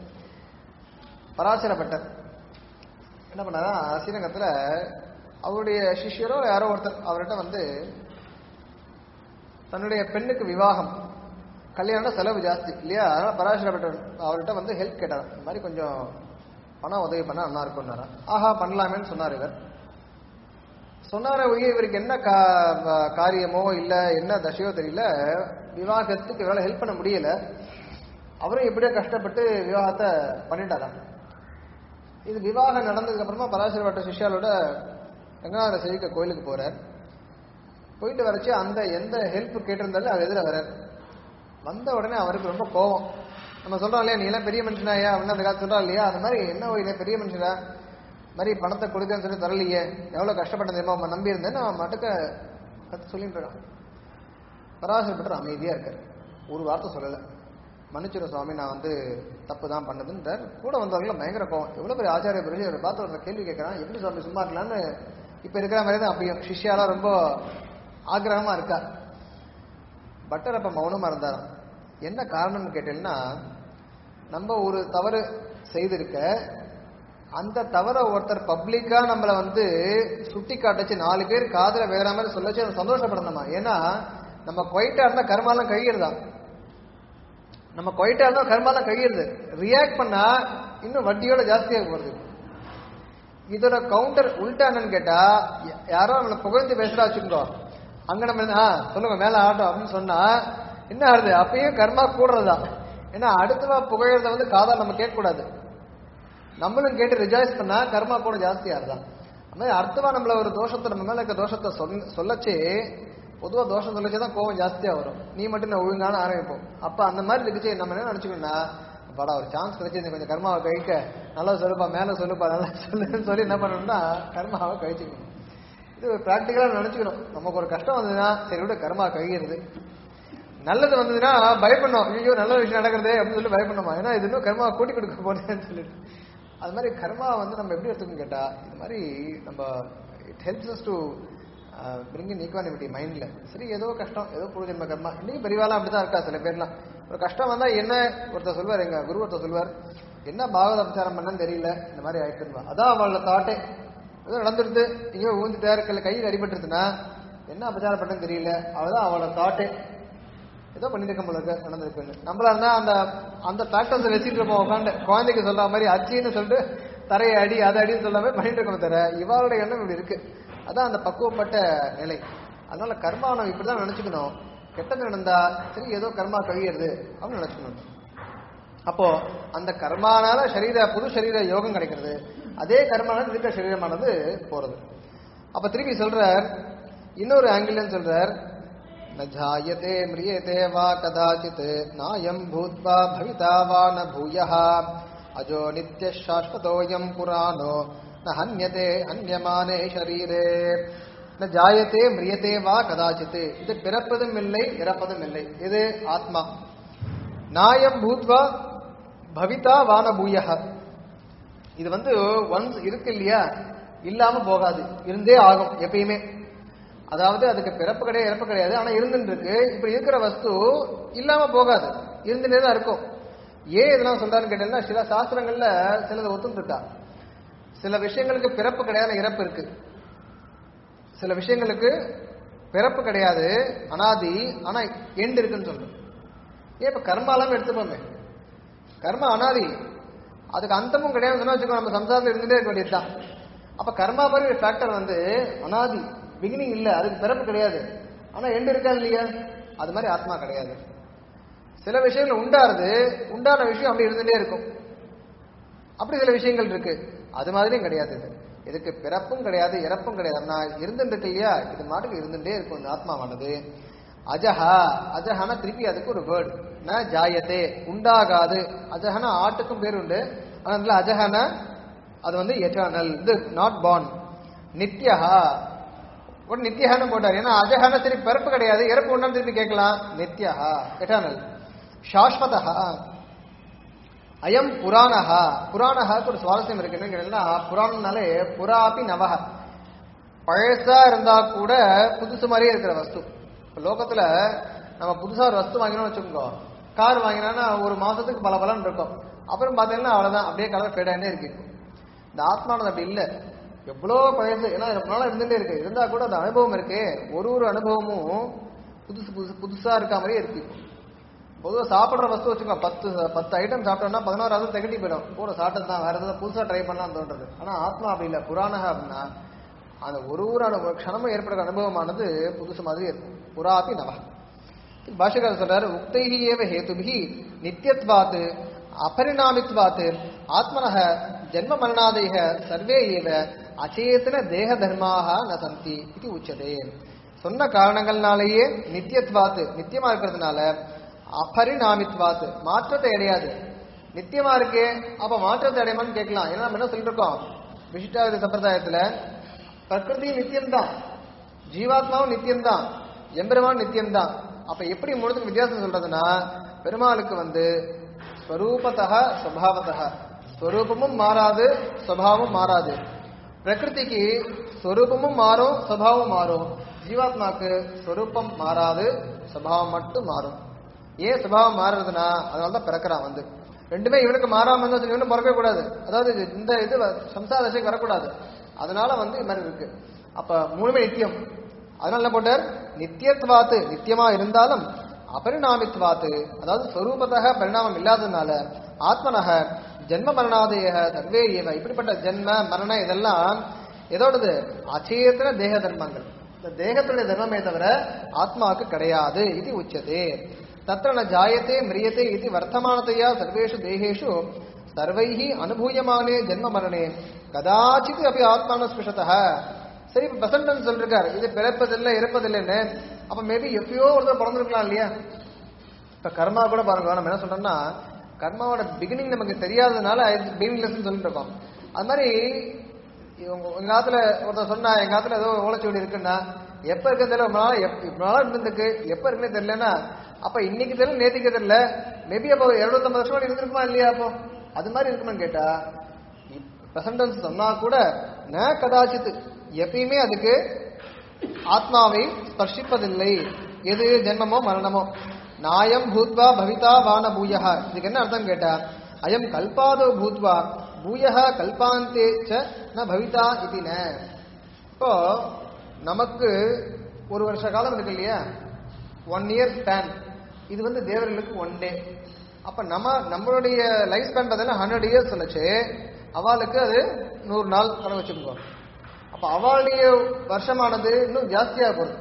பராசர பட்டர் என்ன பண்ணாரா ஸ்ரீரங்கத்தில் அவருடைய சிஷ்யரோ யாரோ ஒருத்தர் அவர்கிட்ட வந்து தன்னுடைய பெண்ணுக்கு விவாகம் கல்யாணம் செலவு ஜாஸ்தி இல்லையா அதனால பராசர பட்டர் அவர்கிட்ட வந்து ஹெல்ப் கேட்டார் இந்த மாதிரி கொஞ்சம் பணம் உதவி பண்ணா நல்லா இருக்கும்னாரா ஆஹா பண்ணலாமேன்னு சொன்னார் இவர் சொன்னார ஒழிய இவருக்கு என்ன கா- வ- காரியமோ இல்ல என்ன தசையோ தெரியல விவாகத்துக்கு இவரால் ஹெல்ப் பண்ண முடியல அவரும் எப்படியோ கஷ்டப்பட்டு விவாகத்தை பண்ணிட்டாராம் இது விவாகம் நடந்ததுக்கு அப்புறமா பராசர வட்ட சிஷ்யாலோட ரங்கநாத சேவிக்க கோயிலுக்கு போறார் போயிட்டு வரச்சு அந்த எந்த ஹெல்ப் கேட்டிருந்தாலும் அவர் எதிர வரார் வந்த உடனே அவருக்கு ரொம்ப கோவம் நம்ம சொல்றோம் இல்லையா நீ எல்லாம் பெரிய மனுஷனாயா அப்படின்னு அந்த காலத்து சொல்றோம் இல்லையா அந்த மாதிரி என்ன ஓ பெரிய மனுஷனா இந்த மாதிரி பணத்தை கொடுக்கன்னு சொல்லி தரலையே எவ்வளவு கஷ்டப்பட்டது தெரியுமா அவன் நம்பி இருந்தேன்னு அவன் மட்டுக்க கத்து சொல்லிட்டு இருக்கான் பராசரப்பட்டர் அமைதியா இருக்காரு ஒரு வார்த்தை சொல்லல மன்னிச்சிடும் சுவாமி நான் வந்து தப்பு தான் பண்ணதுன்றார் கூட வந்தவர்களும் பயங்கர கோவம் எவ்வளவு பெரிய ஆச்சாரிய பிரிஞ்சு அவரை பார்த்து ஒரு கேள்வி கேட்கறான் எப்படி சுவாமி சும்மா இருக்கலாம்னு இப்ப இருக்கிற மாதிரி தான் அப்பயும் சிஷ்யாலாம் ரொம்ப ஆக்கிரகமா இருக்கா பட்டர் அப்ப மௌனமா இருந்தாராம் என்ன காரணம்னு கேட்டீங்கன்னா நம்ம ஒரு தவறு செய்திருக்க அந்த தவற ஒருத்தர் பப்ளிக்கா நம்மள வந்து சுட்டி காட்டச்சு நாலு பேர் காதுல வேற மாதிரி சொல்லச்சு அதை சந்தோஷப்படணுமா ஏன்னா நம்ம குவைட்டா இருந்தா கர்மாலாம் கழியிறதா நம்ம குவைட்டா இருந்தா கர்மாலாம் கழியிறது ரியாக்ட் பண்ணா இன்னும் வட்டியோட ஜாஸ்தியாக போறது இதோட கவுண்டர் உல்டா என்னன்னு கேட்டா யா- யாரோ நம்மளை புகழ்ந்து பேசுறா வச்சுக்கோ அங்க நம்ம இருந்து, ஆ சொல்லுங்க மேல ஆட்டம் அப்படின்னு சொன்னா என்ன ஆகுது அப்பயும் கர்மா கூடுறதா ஏன்னா அடுத்தவா புகழறத வந்து காதா நம்ம கேட்கக்கூடாது நம்மளும் கேட்டு ரிஜாய்ஸ் பண்ணா கர்மா கூட ஜாஸ்தியா இருந்தான் அந்த மாதிரி அர்த்தமா நம்மள ஒரு தோஷத்தை நம்ம மேல இருக்க தோஷத்தை சொன்ன சொல்லச்சே பொதுவா தோஷம் சொல்லச்சே தான் கோவம் ஜாஸ்தியா வரும் நீ மட்டும் நான் ஒழுங்கான ஆரம்பிப்போம் அப்ப அந்த மாதிரி இருக்குச்சு நம்ம என்ன நினைச்சுக்கணும்னா படா ஒரு சான்ஸ் கிடைச்சு கொஞ்சம் கர்மாவை கழிக்க நல்லா சொல்லுப்பா மேல சொல்லுப்பா நல்லா சொல்லுன்னு சொல்லி என்ன பண்ணணும்னா கர்மாவை கழிச்சுக்கணும் இது பிராக்டிக்கலா நினைச்சுக்கணும் நமக்கு ஒரு கஷ்டம் வந்ததுன்னா சரி விட கர்மா கழிகிறது நல்லது வந்ததுன்னா பயப்படணும் ஐயோ நல்ல விஷயம் நடக்குது அப்படின்னு சொல்லி பயப்படணுமா ஏன்னா இது இன்னும் கர்மா கூட்டி கொடுக்க போறேன்னு சொல்லிட்டு அது மாதிரி கர்மா வந்து நம்ம எப்படி எடுத்துக்கணும் கேட்டா இந்த மாதிரி நம்ம it helps us to bring in equanimity மைண்ட்ல சரி ஏதோ கஷ்டம் ஏதோ பூர்வஜன்ம கர்மா இன்னைக்கு பெரியவாலாம் அப்படிதான் இருக்கா சில பேர்லாம் ஒரு கஷ்டம் வந்தா என்ன ஒருத்தர் சொல்வார் எங்க குரு ஒருத்தர் சொல்வார் என்ன பாகவத அபச்சாரம் பண்ணன்னு தெரியல இந்த மாதிரி ஆயிட்டுருவா அதான் அவளோட தாட்டே ஏதோ நடந்துருது எங்கேயோ ஊந்துட்டா இருக்கல கையில் அடிபட்டுருதுன்னா என்ன அபச்சாரம் பண்ணன்னு தெரியல அவதான் அவளோட தாட்டே ஏதோ பண்ணிருக்க போல இருக்கு நடந்திருக்குன்னு நம்மளா இருந்தா அந்த அந்த ஃபேக்டர்ஸ் வச்சுட்டு இருப்போம் உட்காந்து குழந்தைக்கு சொல்ற மாதிரி அச்சின்னு சொல்லிட்டு தரையை அடி அதை அடின்னு சொல்லாம பண்ணிட்டு இருக்கோம் தர இவாளுடைய எண்ணம் இப்படி இருக்கு அதான் அந்த பக்குவப்பட்ட நிலை அதனால கர்மா நம்ம இப்படிதான் நினைச்சுக்கணும் கெட்டது நடந்தா சரி ஏதோ கர்மா கழியிறது அப்படின்னு நினைச்சுக்கணும் அப்போ அந்த கர்மானால சரீர புது சரீர யோகம் கிடைக்கிறது அதே கர்மானால இருக்க சரீரமானது போறது அப்ப திருப்பி சொல்றார் இன்னொரு ஆங்கிள் சொல்றார் न जायते म्रियते वा कदाचित् नायम् भूत्वा भविता वा न भूयः अजो नित्यः शाश्वतोऽयम् पुराणो न हन्यते हन्यमाने शरीरे न ஜாயத்தே மிரியத்தே வா கதாச்சித் இது பிறப்பதும் இல்லை இறப்பதும் இல்லை இது ஆத்மா நாயம் பூத்வா பவிதா வான பூயக இது வந்து ஒன்ஸ் இருக்கு இல்லையா இல்லாம போகாது இருந்தே ஆகும் எப்பயுமே அதாவது அதுக்கு பிறப்பு கிடையாது இறப்பு கிடையாது ஆனா இருந்துட்டு இருக்கு இப்படி இருக்கிற வஸ்து இல்லாம போகாது இருந்துட்டே தான் இருக்கும் ஏன் இதெல்லாம் சொல்றாருன்னு கேட்டீங்கன்னா சில சாஸ்திரங்கள்ல சிலது ஒத்துன்னு இருக்கா சில விஷயங்களுக்கு பிறப்பு கிடையாது ஆனா இறப்பு இருக்கு சில விஷயங்களுக்கு பிறப்பு கிடையாது அனாதி ஆனா எண்டு இருக்குன்னு சொல்றோம் ஏன் இப்ப கர்மாலாம் எடுத்துப்போமே கர்மா அனாதி அதுக்கு அந்தமும் கிடையாதுன்னு சொன்னா வச்சுக்கோ நம்ம சம்சாரத்தில் இருந்துட்டே இருக்க வேண்டியதுதான் அப்ப கர்மா மாதிரி ஃபேக்டர் வந்து அனாதி பிகினிங் இல்ல அதுக்கு பிறப்பு கிடையாது ஆனா எண்டு இருக்கா இல்லையா அது மாதிரி ஆத்மா கிடையாது சில விஷயங்கள் உண்டாருது உண்டான விஷயம் அப்படி இருந்துட்டே இருக்கும் அப்படி சில விஷயங்கள் இருக்கு அது மாதிரியும் கிடையாது இது இதுக்கு பிறப்பும் கிடையாது இறப்பும் கிடையாது நான் இருந்துட்டு இருக்கு இல்லையா இது மாட்டுக்கு இருந்துட்டே இருக்கும் இந்த ஆத்மாவானது அஜஹா அஜஹானா திருப்பி அதுக்கு ஒரு வேர்டு ந ஜாயத்தே உண்டாகாது அஜஹனா ஆட்டுக்கும் பேர் உண்டு ஆனா இதுல அஜஹன அது வந்து எட்டர்னல் இது நாட் பார்ன் நித்யஹா ஒரு நித்யஹான்னு போட்டார் ஏன்னா அஜஹான சரி பிறப்பு கிடையாது இறப்பு உண்டான்னு திருப்பி கேட்கலாம் நித்யஹா எட்டர்னல் சாஸ்வதஹா அயம் புராணஹா புராணஹாக்கு ஒரு சுவாரஸ்யம் இருக்கு என்னன்னு கேட்டீங்கன்னா புராணம்னாலே புறாபி நவஹ பழசா இருந்தா கூட புதுசு மாதிரியே இருக்கிற வஸ்து இப்ப லோகத்துல நம்ம புதுசா ஒரு வஸ்து வாங்கினோம்னு வச்சுக்கோங்க கார் வாங்கினோம்னா ஒரு மாசத்துக்கு பல பலன் இருக்கும் அப்புறம் பார்த்தீங்கன்னா அவ்வளவுதான் அப்படியே கலர் ஃபேடானே இருக்கு இந்த ஆத்மானது அப்படி இல்லை எவ்வளோ பழசு ஏன்னா ரொம்ப நாளா இருந்துட்டே இருக்கு இருந்தா கூட அந்த அனுபவம் இருக்கு ஒரு ஒரு அனுபவமும் புதுசு புதுசு புதுசா இருக்க மாதிரியே இருக்கு பொதுவாக சாப்பிட்ற வஸ்து வச்சுக்கோ பத்து பத்து ஐட்டம் சாப்பிட்டோம்னா பதினோராவது திகட்டி போயிடும் கூட சாப்பிட்டது தான் வேற ஏதாவது புதுசாக ட்ரை பண்ணலாம் தோன்றது ஆனால் ஆத்மா அப்படி இல்லை புராணக அப்படின்னா அந்த ஒரு ஒரு அனுபவம் க்ஷணமும் ஏற்படுற அனுபவமானது புதுசு மாதிரி இருக்கும் புறாபி நவ பாஷகாரர் சொல்றாரு உக்தைஹி ஏவ ஹேதுபிஹி நித்தியத்வாத் அபரிணாமித்வாத் ஆத்மனः ஜன்ம மரணாதேக சர்வே ஏவ அச்சேதன தேக தர்மாக ந சந்தி இது உச்சதே சொன்ன காரணங்கள்னாலேயே நித்தியத்வாத்து நித்தியமா இருக்கிறதுனால அபரிணாமித்வாத்து மாற்றத்தை அடையாது நித்தியமா இருக்கே அப்ப மாற்றத்தை அடையமான்னு கேட்கலாம் ஏன்னா நம்ம என்ன சொல்லிட்டு இருக்கோம் விசிஷ்டாவித சம்பிரதாயத்துல பிரகிருதி நித்தியம்தான் ஜீவாத்மாவும் நித்தியம்தான் எம்பெருமான் நித்தியம்தான் அப்ப எப்படி மூணுத்துக்கு வித்தியாசம் சொல்றதுன்னா பெருமாளுக்கு வந்து ஸ்வரூபத்தக ஸ்வபாவத்தக ஸ்வரூபமும் மாறாது ஸ்வபாவமும் மாறாது பிரகிருதிக்கு ஸ்வரூபமும் மாறும் ஸ்வபாவம் மாறும் ஜீவாத்மாக்கு ஸ்வரூபம் மாறாது ஸ்வபாவம் மட்டும் மாறும் ஏன் சுபாவம் மாறுறதுன்னா அதனால தான் பிறக்கிறான் வந்து ரெண்டுமே இவனுக்கு மாறாம இருந்தா சொல்லி இவனும் பிறக்கவே கூடாது அதாவது இது- இந்த இது வ- சம்சார தசைக்கு வரக்கூடாது அதனால வந்து இது மாதிரி இருக்கு அப்ப மூணுமே நித்தியம் அதனால என்ன போட்டார் நித்தியத்வாத்து நித்தியமா இருந்தாலும் அபரிணாமித்வாத்து அதாவது ஸ்வரூபத்தக பரிணாமம் இல்லாததுனால ஆத்மனக ஜென்ம மரணாதய சர்வே ஏவ இப்படிப்பட்ட ஜென்ம மரண இதெல்லாம் எதோடது அச்சேதன தேக தர்மங்கள் இந்த தேகத்துடைய தர்மமே தவிர ஆத்மாவுக்கு கிடையாது இது உச்சதே தத்திர ந ஜாயத்தே மிரியத்தே இது வர்த்தமானதையா சர்வேஷு தேகேஷு சர்வைஹி அனுபூயமானே ஜென்ம மரணே கதாச்சித் அப்படி ஆத்மான ஸ்பிருஷத்தः சரி இப்ப பிரசன்டன் சொல்லிருக்காரு இது பிறப்பதில்லை இறப்பதில்லைன்னு அப்ப மேபி எப்பயோ ஒருத்தர் பிறந்திருக்கலாம் இல்லையா இப்ப கர்மா கூட பாருங்க நம்ம என்ன சொல்றோம்னா கர்மாவோட பிகினிங் நமக்கு தெரியாததுனால பிகினிங் லெசன் சொல்லிட்டு இருக்கோம் அது மாதிரி இவங்க எங்க காலத்துல ஒருத்தர் சொன்னா எங்க காலத்துல ஏதோ ஓலைச்சுவடி இருக்குன்னா எப்ப இருக்கு தெரியல ரொம்ப நாளா எப்- இவ்வளவு நாளா இருந்திருக்கு எப்ப இருக்குன்னு தெரியலன்னா அப்ப இன்னைக்கு தெரியல நேத்திக்கு தெரியல மேபி அப்போ இருநூத்தம்பது வருஷம் முன்னாடி இருந்திருக்குமா இல்லையா அப்போ அது மாதிரி இருக்குமான்னு கேட்டா பிரசன்டன்ஸ் சொன்னா கூட ந கதாச்சித் எப்பயுமே அதுக்கு ஆத்மாவை ஸ்பர்ஷிப்பதில்லை எது ஜென்மமோ மரணமோ நாயம் பூத்வா பவிதா வான பூயஹ இதுக்கு என்ன அர்த்தம் கேட்டா அயம் கல்பாதோ பூத்வா பூயஹ கல்பாந்தே ச ந பவிதா இது ந இப்போ நமக்கு ஒரு வருஷ காலம் இருக்கு இல்லையா ஒன் இயர் ஸ்பேன் இது வந்து தேவர்களுக்கு ஒன் டே அப்ப நம்ம நம்மளுடைய லைஃப் ஸ்பேன் பார்த்தீங்கன்னா ஹண்ட்ரட் இயர்ஸ் சொல்லுச்சு அவளுக்கு அது நூறு நாள் கணக்கு வச்சுக்கோ அப்ப அவளுடைய வருஷமானது இன்னும் ஜாஸ்தியா போகுது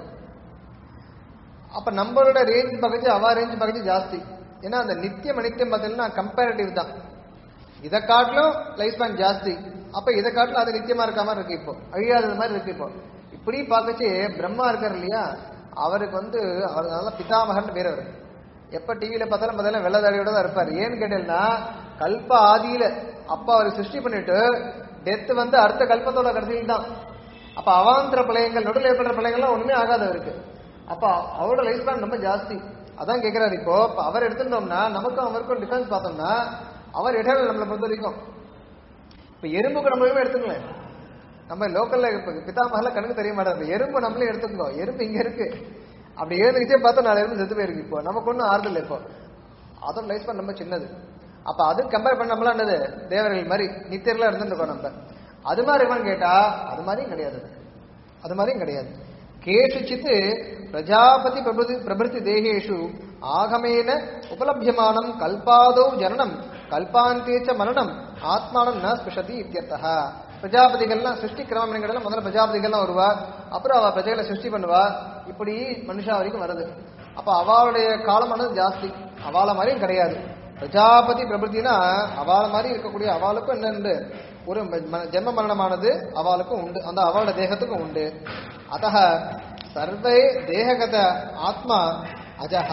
அப்ப நம்மளோட ரேஞ்ச் பகுதி அவ ரேஞ்ச் பகுதி ஜாஸ்தி ஏன்னா அந்த நித்தியம் அனித்தியம் பார்த்தீங்கன்னா கம்பேரிட்டிவ் தான் இதை காட்டிலும் லைஃப் ஸ்பேன் ஜாஸ்தி அப்ப இதை காட்டிலும் அது நித்தியமா இருக்க மாதிரி இருக்கு இப்போ அழியாதது மாதிரி இருக்கு இப்போ இப்படி பார்க்கச்சு பிரம்மா இருக்கார் இல்லையா அவருக்கு வந்து அவர் நல்ல பிதாமகன் பேர் அவரு எப்ப டிவியில பார்த்தாலும் பார்த்தாலும் வெள்ளதாடியோட தான் இருப்பார் ஏன்னு கேட்டீங்கன்னா கல்ப ஆதியில அப்ப அவர் சிருஷ்டி பண்ணிட்டு டெத் வந்து அடுத்த கல்பத்தோட கடைசியில் தான் அப்ப அவாந்திர பிரளயங்கள் நடுவில் ஏற்படுற பிரளயங்கள்லாம் ஒண்ணுமே ஆகாது அவருக்கு அப்ப அவரோட லைஃப் ஸ்பேன் ரொம்ப ஜாஸ்தி அதான் கேட்கிறாரு இப்போ இப்ப அவர் எடுத்துட்டோம்னா நமக்கும் அவருக்கும் டிஃபரன்ஸ் பார்த்தோம்னா அவர் எட்டர்னல் நம்மளை பொறுத்த வரைக்கும் இப்ப எறும்புக்கு நம்மளுமே எடுத்துங்களேன் நம்ம லோக்கல்ல இப்ப பிதாமகல கணக்கு தெரிய மாட்டாரு எறும்பு நம்மளே எடுத்துக்கோ எறும்பு இங்க இருக்கு அப்படி ஏழுச்சே பார்த்தா நாலு எறும்பு செத்து போயிருக்கு இப்போ நமக்கு ஒன்றும் ஆறுதல் இப்போ அதோட லைஃப் ஸ்பேன் ரொம்ப சின்னது அப்ப அது கம்பேர் பண்ண நம்மளாம் என்னது தேவர்கள் மாதிரி நித்தியர்களா இருந்துட்டு இருக்கோம் நம்ம அது மாதிரி இருக்கான்னு கேட்டா அது மாதிரியும் கிடையாது அது மாதிரியும் கிடையாது கேஷுச்சித் பிரஜாபதி பிரபுதி பிரபிருத்தி தேகேஷு ஆகமேன உபலபியமானம் கல்பாதோ ஜனனம் கல்பாந்தே ச மரணம் ஆத்மானம் ந ஸ்பிருஷதி இத்தியர்த்தः பிரஜாபதிகள்லாம் சிருஷ்டி கிரமம் என்கிறதுல முதல்ல பிரஜாபதிகள்லாம் வருவா அப்புறம் அவ பிரஜைகளை சிருஷ்டி பண்ணுவா இப்படி மனுஷா வரைக்கும் வருது அப்ப அவளுடைய காலமானது ஜாஸ்தி அவாள மாதிரியும் கிடையாது பிரஜாபதி பிரபுத்தினா அவாள மாதிரி இருக்கக்கூடிய அவளுக்கும் என்ன உண்டு ஒரு ம- ஜென்ம மரணமானது அவளுக்கும் உண்டு அந்த அவளோட தேகத்துக்கும் உண்டு அத்தக சர்வே தேககத ஆத்மா அஜஹ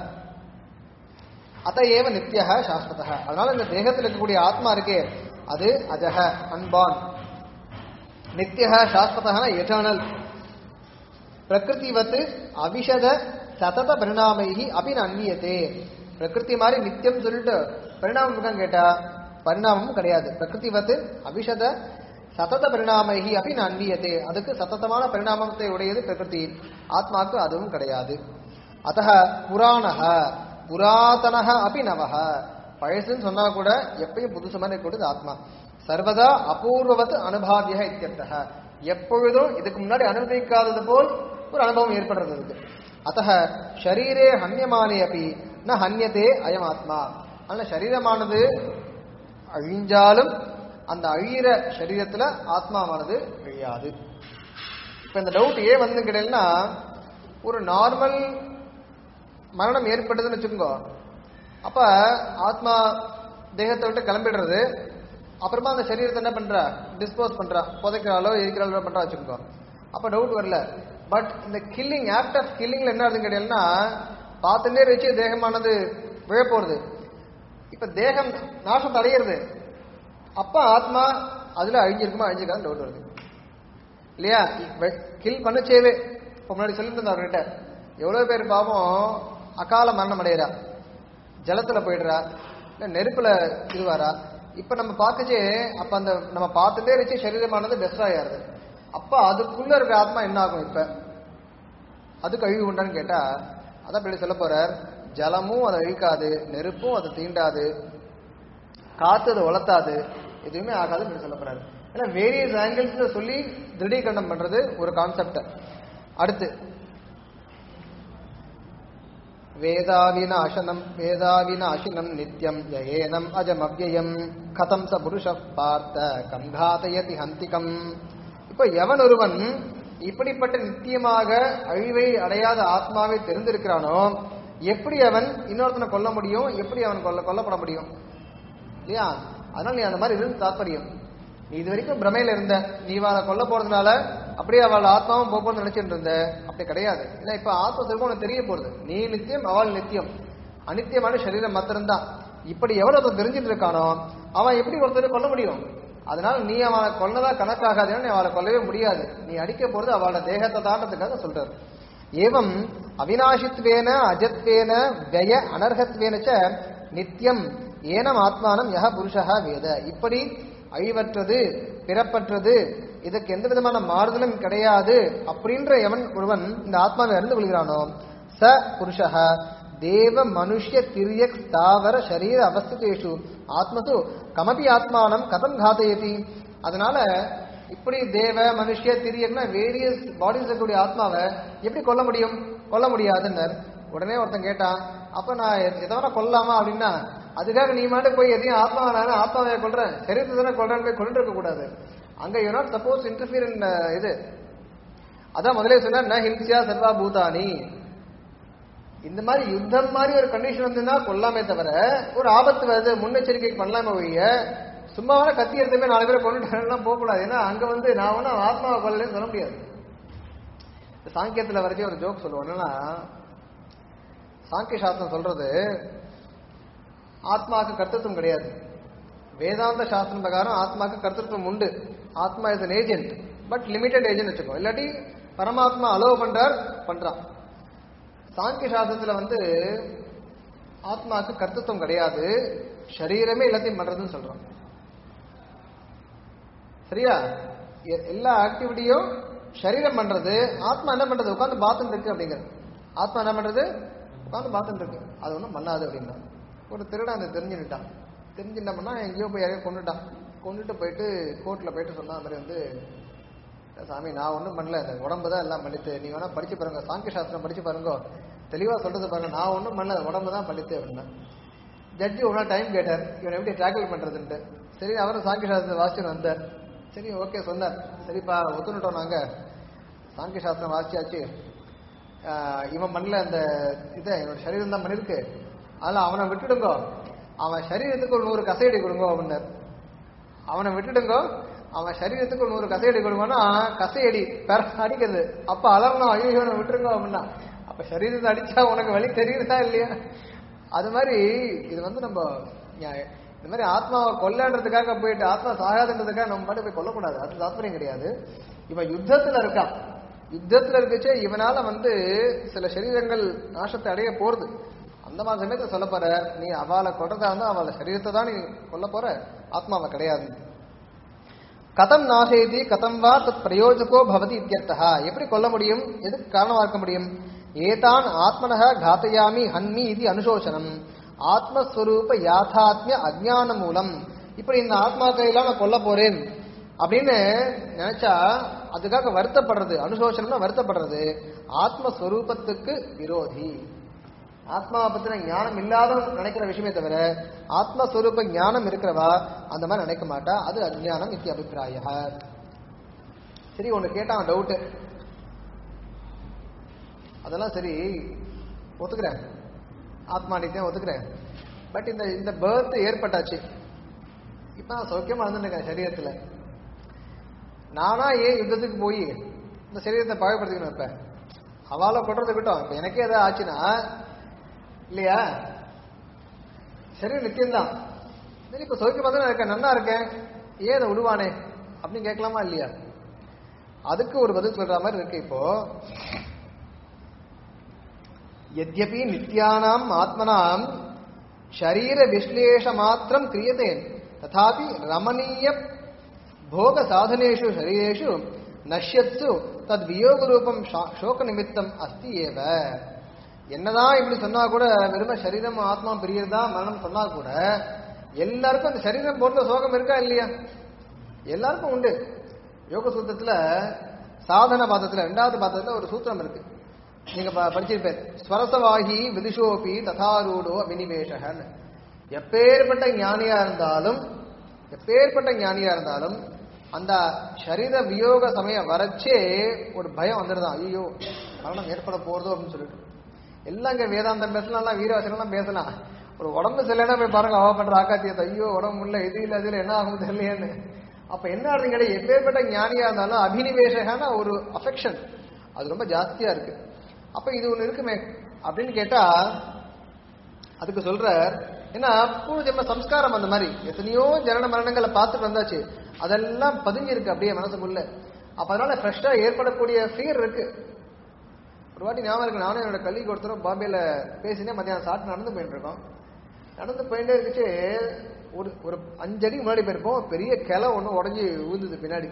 அத ஏவ நித்திய சாஸ்வத அதனால இந்த தேகத்தில் இருக்கக்கூடிய ஆத்மா இருக்கே அது அஜஹ அன்பான் நித்திய சாஸ்வதா எட்டர்னல் பிரகிருதிவத் அவிஷத சதத பரிணாமைகி அபி அன்வியத்தே பிரகிருதி மாதிரி நித்தியம் சொல்லிட்டு பரிணாமம் இருக்கான்னு கேட்டா பரிணாமமும் கிடையாது பிரகிருதிவத் அவிஷத சதத பரிணாமைகி அபி அன்வியத்தே அதுக்கு சத்ததமான பரிணாமத்தை உடையது பிரகிருதி ஆத்மாக்கு அதுவும் கிடையாது அத்த புராணக புராதனக அபி நவக பழசுன்னு சொன்னா கூட எப்பயும் புதுசு மாதிரி இருக்கக்கூடியது ஆத்மா சர்வதா அபூர்வவத் அனுபாவிய இத்தியர்த்தக எப்பொழுதும் இதுக்கு முன்னாடி அனுபவிக்காதது போல் ஒரு அனுபவம் ஏற்படுறது இருக்கு அத்த ஷரீரே ஹன்யமானே அப்படி ந ஹன்யதே அயம் ஆத்மா அதனால சரீரமானது அழிஞ்சாலும் அந்த அழியிற சரீரத்துல ஆத்மாவானது அழியாது இப்ப இந்த டவுட் ஏன் வந்து கிடையாதுன்னா ஒரு நார்மல் மரணம் ஏற்பட்டதுன்னு வச்சுக்கோங்க அப்ப ஆத்மா தேகத்தை விட்டு கிளம்பிடுறது அப்புறமா அந்த சரீரத்தை என்ன பண்றா டிஸ்போஸ் பண்றா புதைக்கிறாளோ எரிக்கிறாளோ பண்றா வச்சுக்கோங்க அப்ப டவுட் வரல பட் இந்த கில்லிங் ஆக்ட் ஆஃப் கில்லிங்ல என்ன ஆகுதுன்னு கேட்டீங்கன்னா பார்த்துட்டே வச்சு தேகமானது விழ போறது இப்ப தேகம் நாசம் அடையிறது அப்ப ஆத்மா அதுல அழிஞ்சிருக்குமா அழிஞ்சிருக்கான்னு டவுட் வருது இல்லையா கில் பண்ணச்சேவே இப்போ முன்னாடி சொல்லிட்டு இருந்தா அவர்கிட்ட எவ்வளவு பேர் பாவம் அகால மரணம் அடையிறா ஜலத்துல போயிடுறா இல்ல நெருப்புல இதுவாரா இப்ப நம்ம பார்க்கச்சே அப்ப அந்த நம்ம பார்த்துட்டே வச்சு சரீரமானது டெஸ்ட்ராய் ஆயிருது அப்ப அதுக்குள்ள இருக்க ஆத்மா என்ன ஆகும் இப்ப அதுக்கு அழிவு உண்டான்னு கேட்டா அதான் இப்படி சொல்ல போறார் ஜலமும் அதை அழிக்காது நெருப்பும் அதை தீண்டாது காத்து அதை வளர்த்தாது எதுவுமே ஆகாதுன்னு இப்படி சொல்ல போறாரு ஏன்னா வேரியஸ் ஆங்கிள்ஸ்ல சொல்லி திருடீகரணம் பண்றது ஒரு கான்செப்ட் அடுத்து வேதாவிநாசனம் வேதாவிநாசினம் நித்யம் யேனம் அஜமவ்யயம் கதம் ச புருஷ பார்த்த கம் காதயதி ஹந்திகம் இப்ப எவன் ஒருவன் இப்படிப்பட்ட நித்தியமாக அழிவை அடையாத ஆத்மாவை தெரிந்திருக்கிறானோ எப்படி அவன் இன்னொருத்தனை கொல்ல முடியும் எப்படி அவன் கொல்ல கொல்லப்பட முடியும் இல்லையா அதனால நீ அந்த மாதிரி இருந்து தாற்பயம் நீ இது வரைக்கும் பிரமையில இருந்த நீ அவளை கொல்ல போறதுனால அப்படியே அவள் ஆத்மாவும் போக போறது நினைச்சிட்டு இருந்த அப்படி கிடையாது ஏன்னா இப்ப ஆத்ம சுரூபம் உனக்கு தெரிய போறது நீ நித்தியம் அவள் நித்தியம் அனித்தியமான சரீரம் மாத்திரம்தான் இப்படி எவ்வளவு ஒருத்தன் தெரிஞ்சுட்டு இருக்கானோ அவன் எப்படி ஒருத்தரை கொல்ல முடியும் அதனால நீ அவனை கொல்லதா கணக்காகாது நீ அவளை கொல்லவே முடியாது நீ அடிக்க போறது அவளோட தேகத்தை தாண்டத்துக்காக சொல்றாரு ஏவம் அவினாஷித்வேன அஜத்வேன வய அனர்ஹத்வேன ச நித்தியம் ஏனம் ஆத்மானம் யஹ புருஷா வேத இப்படி அழிவற்றது பிறப்பற்றது இதுக்கு எந்த விதமான மாறுதலும் கிடையாது அப்படின்ற எவன் ஒருவன் இந்த ஆத்மாவை அறிந்து கொள்கிறானோ ச புருஷः தேவ மனுஷ்ய திரியக் ஸ்தாவர சரீர அவஸ்திதேஷு ஆத்மசு கமபி ஆத்மானம் கதம் காத்தயதி அதனால இப்படி தேவ மனுஷ்ய திரியக்னா வேரியஸ் பாடிஸ் இருக்கக்கூடிய ஆத்மாவை எப்படி கொல்ல முடியும் கொல்ல முடியாதுன்னர் உடனே ஒருத்தன் கேட்டான் அப்ப நான் எத- எதை வேணா கொல்லலாமா அப்படின்னா அதுக்காக நீ மாட்டு போய் எதையும் ஆத்மாவை நான் ஆத்மாவை கொல்றேன் சரீரத்தை தானே கொல்றேன்னு போய் கொண்டு இருக்க கூடாது அங்க you not suppose interfere in இது அதான் முதலே சொன்ன ந ஹிம்சியா சர்வா பூதானி இந்த மாதிரி யுத்தம் மாதிரி ஒரு கண்டிஷன் வந்துன்னா கொல்லாமே தவிர ஒரு ஆபத்து வருது முன்னெச்சரிக்கை பண்ணலாமே ஒழிய சும்மாவான கத்தி எடுத்துமே நாலு பேரை கொண்டுட்டாங்கலாம் போகக்கூடாது ஏன்னா அங்க வந்து நான் ஒன்றும் ஆத்மாவை கொல்லலன்னு சொல்ல முடியாது இந்த சாங்கியத்துல வரைக்கும் ஒரு ஜோக் சொல்லுவோம் என்னன்னா சாங்கிய சாஸ்திரம் சொல்றது ஆத்மாவுக்கு கர்த்தத்துவம் கிடையாது வேதாந்த சாஸ்திரம் பிரகாரம் ஆத்மாவுக்கு கர்த்தத்துவம் உண்டு atma is an agent but limited agent வச்சுக்கோ இல்லாட்டி பரமாத்மா அலோவ் பண்றார் பண்றான் சாங்கிய சாஸ்திரத்துல வந்து ஆத்மாவுக்கு கர்த்தத்துவம் கிடையாது சரீரமே எல்லாத்தையும் பண்றதுன்னு சொல்றோம் சரியா எ- எல்லா ஆக்டிவிட்டியும் சரீரம் பண்றது ஆத்மா என்ன பண்றது உட்காந்து பாத்துட்டு இருக்கு அப்படிங்கிறது ஆத்மா என்ன பண்றது உட்காந்து பாத்துட்டு இருக்கு அது ஒன்றும் பண்ணாது அப்படின்னா ஒரு திருடன் அதை தெரிஞ்சுட்டான் தெரிஞ்சு என்ன பண்ணா எங்கேயோ போய் யாரையோ கொண்டுட்டான் கொண்டுட்டு போயிட்டு கோர்ட்ல போயிட்டு சொன்னா அந்த மாதிரி வந்து சாமி நான் ஒன்றும் பண்ணல இந்த உடம்பு தான் எல்லாம் பண்ணித்து நீ வேணா படிச்சு பாருங்க சாங்கிய சாஸ்திரம் படிச்சு பாருங்க தெளிவா சொல்றது பாருங்க நான் ஒன்றும் பண்ணல இந்த உடம்பு தான் பண்ணித்து அப்படின்னா ஜட்ஜி ஒரு நாள் டைம் கேட்டார் இவன் எப்படி டேக்கிள் பண்றதுன்ட்டு சரி அவரும் சாங்கிய சாஸ்திரத்தை வாசிச்சு வந்தார் சரி ஓகே சொன்னார் சரிப்பா ஒத்துனுட்டோம் நாங்க சாங்கிய சாஸ்திரம் வாசிச்சாச்சு ஆஹ் இவன் பண்ணல அந்த இதை என்னோட சரீரம் தான் பண்ணிருக்கு அதனால அவனை விட்டுடுங்கோ அவன் சரீரத்துக்கு ஒரு நூறு கசையடி கொடுங்க அப்படின்னார் அவனை விட்டுடுங்கோ அவன் சரீரத்துக்கு ஒரு நூறு கசையடி கொடுங்கன்னா கசையடி பெற அடிக்கிறது அப்ப அலறணும் ஐயோ இவனை விட்டுருங்க அப்படின்னா அப்ப சரீரத்தை அடிச்சா உனக்கு வழி தெரியுதா இல்லையா அது மாதிரி இது வந்து நம்ம நியாய- இந்த மாதிரி ஆத்மாவை கொல்லன்றதுக்காக போயிட்டு ஆத்மா சாகாதுன்றதுக்காக நம்ம பாட்டு போய் கொல்லக்கூடாது அது தாத்பரியம் கிடையாது இவன் யுத்தத்துல இருக்கான் யுத்தத்துல இருக்கச்சே இவனால வந்து சில சரீரங்கள் நாசத்தை அடைய போறது அந்த மாதிரி சமயத்துல சொல்ல போற நீ அவளை கொட்டதா இருந்தா அவளை சரீரத்தை தான் நீ கொல்ல போற ஆத்மாவை கிடையாது கதம் நாசேதி கதம் வா தத் பிரயோஜகோ பவதி இத்தியர்த்தா எப்படி கொல்ல முடியும் எதுக்கு காரணமா இருக்க முடியும் ஏதான் ஆத்மனக காத்தயாமி ஹன்மி இது அனுசோசனம் ஆத்மஸ்வரூப யாதாத்மிய அஜ்ஞான மூலம் இப்படி இந்த ஆத்மாக்களை எல்லாம் நான் கொல்ல போறேன் அப்படின்னு நினைச்சா அதுக்காக வருத்தப்படுறது அனுசோசனம்னா வருத்தப்படுறது ஆத்மஸ்வரூபத்துக்கு விரோதி ஆத்மாவை பத்தின ஞானம் இல்லாதவன் நினைக்கிற விஷயமே தவிர ஆத்மஸ்வரூப ஞானம் இருக்கிறவா அந்த மாதிரி நினைக்க மாட்டா அது அஜ்ஞானம் இத்தி அபிப்பிராய சரி ஒண்ணு கேட்டான் டவுட் அதெல்லாம் சரி ஒத்துக்கிறேன் ஆத்மா நித்தியம் ஒத்துக்கிறேன் பட் இந்த இந்த பேர்த் ஏற்பட்டாச்சு இப்ப நான் சௌக்கியமா இருந்துருக்கேன் சரீரத்துல நானா ஏன் யுத்தத்துக்கு போய் இந்த சரீரத்தை பாகப்படுத்திக்கணும் இப்ப அவளை கொட்டுறது கிட்டும் இப்ப எனக்கே ஏதாவது ஆச்சுன்னா இல்லையா சரி நித்தியம்தான் சரி இப்ப சௌக்கியமா தானே இருக்கேன் நன்னா இருக்கேன் ஏன் அதை விடுவானே அப்படின்னு கேட்கலாமா இல்லையா அதுக்கு ஒரு பதில் சொல்ற மாதிரி இருக்கு இப்போ यद्यपि नित्यानाम् आत्मनाम् शरीरविश्लेषमात्रम् क्रियते तथापि रमणीय भोगसाधनेषु शरीरेषु नश्यत्सु तद्वियोगरूपम् शा- शोकनिमित्तम् अस्ति एव என்னதான் இப்படி சொன்னா கூட வெறும சரீரம் ஆத்மா பிரியறதா மரணம் சொன்னா கூட எல்லாருக்கும் அந்த சரீரம் போன்ற சோகம் இருக்கா இல்லையா எல்லாருக்கும் உண்டு யோக சூத்திரத்துல சாதன பாதத்துல ரெண்டாவது பாதத்துல ஒரு சூத்திரம் இருக்கு நீங்க ப- படிச்சிருப்பேன் ஸ்வரசவாகி விதுஷோபி ததாரூடோ அபினிவேஷகன் எப்பேற்பட்ட ஞானியா இருந்தாலும் எப்பேற்பட்ட ஞானியா இருந்தாலும் அந்த சரீர வியோக சமயம் வரச்சே ஒரு பயம் வந்துடுதான் ஐயோ மரணம் ஏற்பட போறதோ அப்படின்னு சொல்லிட்டு எல்லாம் இங்க வேதாந்தம் பேசலாம் எல்லாம் வீரவாசனம் பேசலாம் ஒரு உடம்பு சரியில்லைன்னா போய் பாருங்க அவ பண்ற ஆக்காத்தியத்தை ஐயோ உடம்பு முடியல இது இல்ல இதுல என்ன ஆகும் தெரியலையேன்னு அப்ப என்ன ஆகுதுங்க எப்பேற்பட்ட ஞானியா இருந்தாலும் அபினிவேஷகான ஒரு அஃபெக்ஷன் அது ரொம்ப ஜாஸ்தியா இருக்கு அப்ப இது ஒண்ணு இருக்குமே அப்படின்னு கேட்டா அதுக்கு சொல்றார் ஏன்னா பூர்வ ஜென்ம சம்ஸ்காரம் அந்த மாதிரி எத்தனையோ ஜனன மரணங்களை பார்த்துட்டு வந்தாச்சு அதெல்லாம் பதிஞ்சிருக்கு அப்படியே மனசுக்குள்ள அப்ப அதனால ஃப்ரெஷ்ஷா ஏற்படக்கூடிய ஃபியர் இருக்கு ஒரு வாட்டி ஞாபகம் இருக்கு நானும் என்னோட கல்விக்கு ஒருத்தரும் பாம்பேல பேசினே மத்தியானம் சாப்பிட்டு நடந்து போயிட்டு இருக்கோம் நடந்து போயிட்டே இருந்துச்சு ஒரு ஒரு அஞ்சடி முன்னாடி போயிருப்போம் பெரிய கிளை ஒண்ணு உடஞ்சி விழுந்தது பின்னாடி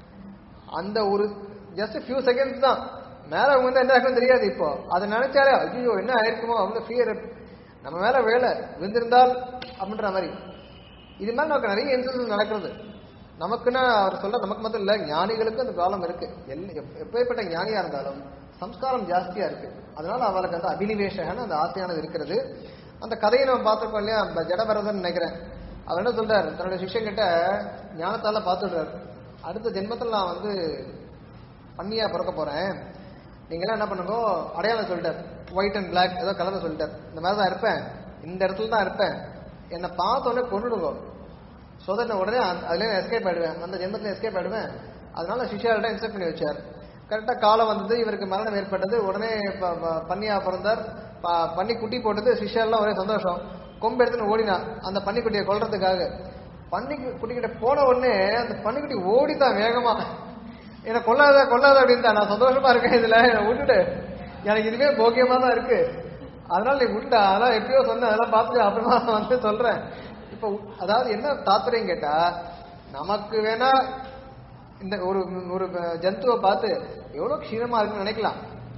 அந்த ஒரு ஜஸ்ட் ஃபியூ செகண்ட்ஸ் தான் மேல வந்து என்ன ஆகும் தெரியாது இப்போ அதை நினைச்சாலே ஐயோ என்ன ஆயிருக்குமோ அவங்க ஃபியர் நம்ம மேல வேலை விழுந்திருந்தால் அப்படின்ற மாதிரி இது மாதிரி நமக்கு நிறைய இன்சிடென்ட் நடக்கிறது நமக்குன்னா அவர் சொல்ற நமக்கு மட்டும் இல்ல ஞானிகளுக்கும் அந்த ப்ராப்ளம் இருக்கு எல்ல- எப்- எப்பேற்பட்ட ஞானியா இருந்தாலும் சம்ஸ்காரம் ஜாஸ்தியா இருக்கு அதனால அவளுக்கு அந்த அபினிவேஷகன்னு அந்த ஆசையானது இருக்கிறது அந்த கதையை நம்ம பார்த்திருக்கோம் இல்லையா அந்த ஜடபரதன் நினைக்கிறேன் அவர் என்ன சொல்றாரு தன்னுடைய சிஷ்யன் கிட்ட ஞானத்தால பார்த்துடுறாரு அடுத்த ஜென்மத்தில் நான் வந்து பண்ணியா பிறக்க போறேன் நீங்க எல்லாம் என்ன பண்ணுங்க அடையாளம் சொல்லிட்டார் ஒயிட் அண்ட் பிளாக் ஏதோ கலர் சொல்லிட்டார் இந்த மாதிரி தான் இருப்பேன் இந்த இடத்துல தான் இருப்பேன் என்னை பார்த்த உடனே கொண்டுடுங்க ஸோ தட் நான் உடனே அந்த- அதுல எஸ்கேப் ஆயிடுவேன் அந்த ஜென்மத்தில் எஸ்கேப் ஆயிடுவேன் அதனால சிஷியார்கிட்ட இன்ஸ்ட்ரக்ட் பண்ணி வச்சார் கரெக்டாக காலம் வந்தது இவருக்கு மரணம் ஏற்பட்டது உடனே ப- ப- பன்னியா பிறந்தார் ப- பன்னி குட்டி போட்டது சிஷியார்லாம் ஒரே சந்தோஷம் கொம்பு எடுத்துன்னு ஓடினான் அந்த பன்னிக்குட்டியை கொல்றதுக்காக பன்னி குட்டிக்கிட்ட போன உடனே அந்த பன்னிக்குட்டி ஓடித்தான் வேகமா என்னை கொல்லாத கொல்லாத அப்படின்னு நான் சந்தோஷமா இருக்கேன் இதுல என்னை விட்டுட்டு எனக்கு இதுவே போக்கியமா தான் இருக்கு அதனால நீ விட்டா அதான் எப்பயோ சொன்ன அதெல்லாம் பார்த்துட்டு அப்புறமா வந்து சொல்றேன் இப்போ அதாவது என்ன தாத்பரியம் கேட்டா நமக்கு வேணா இந்த ஒரு ஒரு ஜந்துவை பார்த்து எவ்வளவு க்ஷீணமா இருக்குன்னு நினைக்கலாம்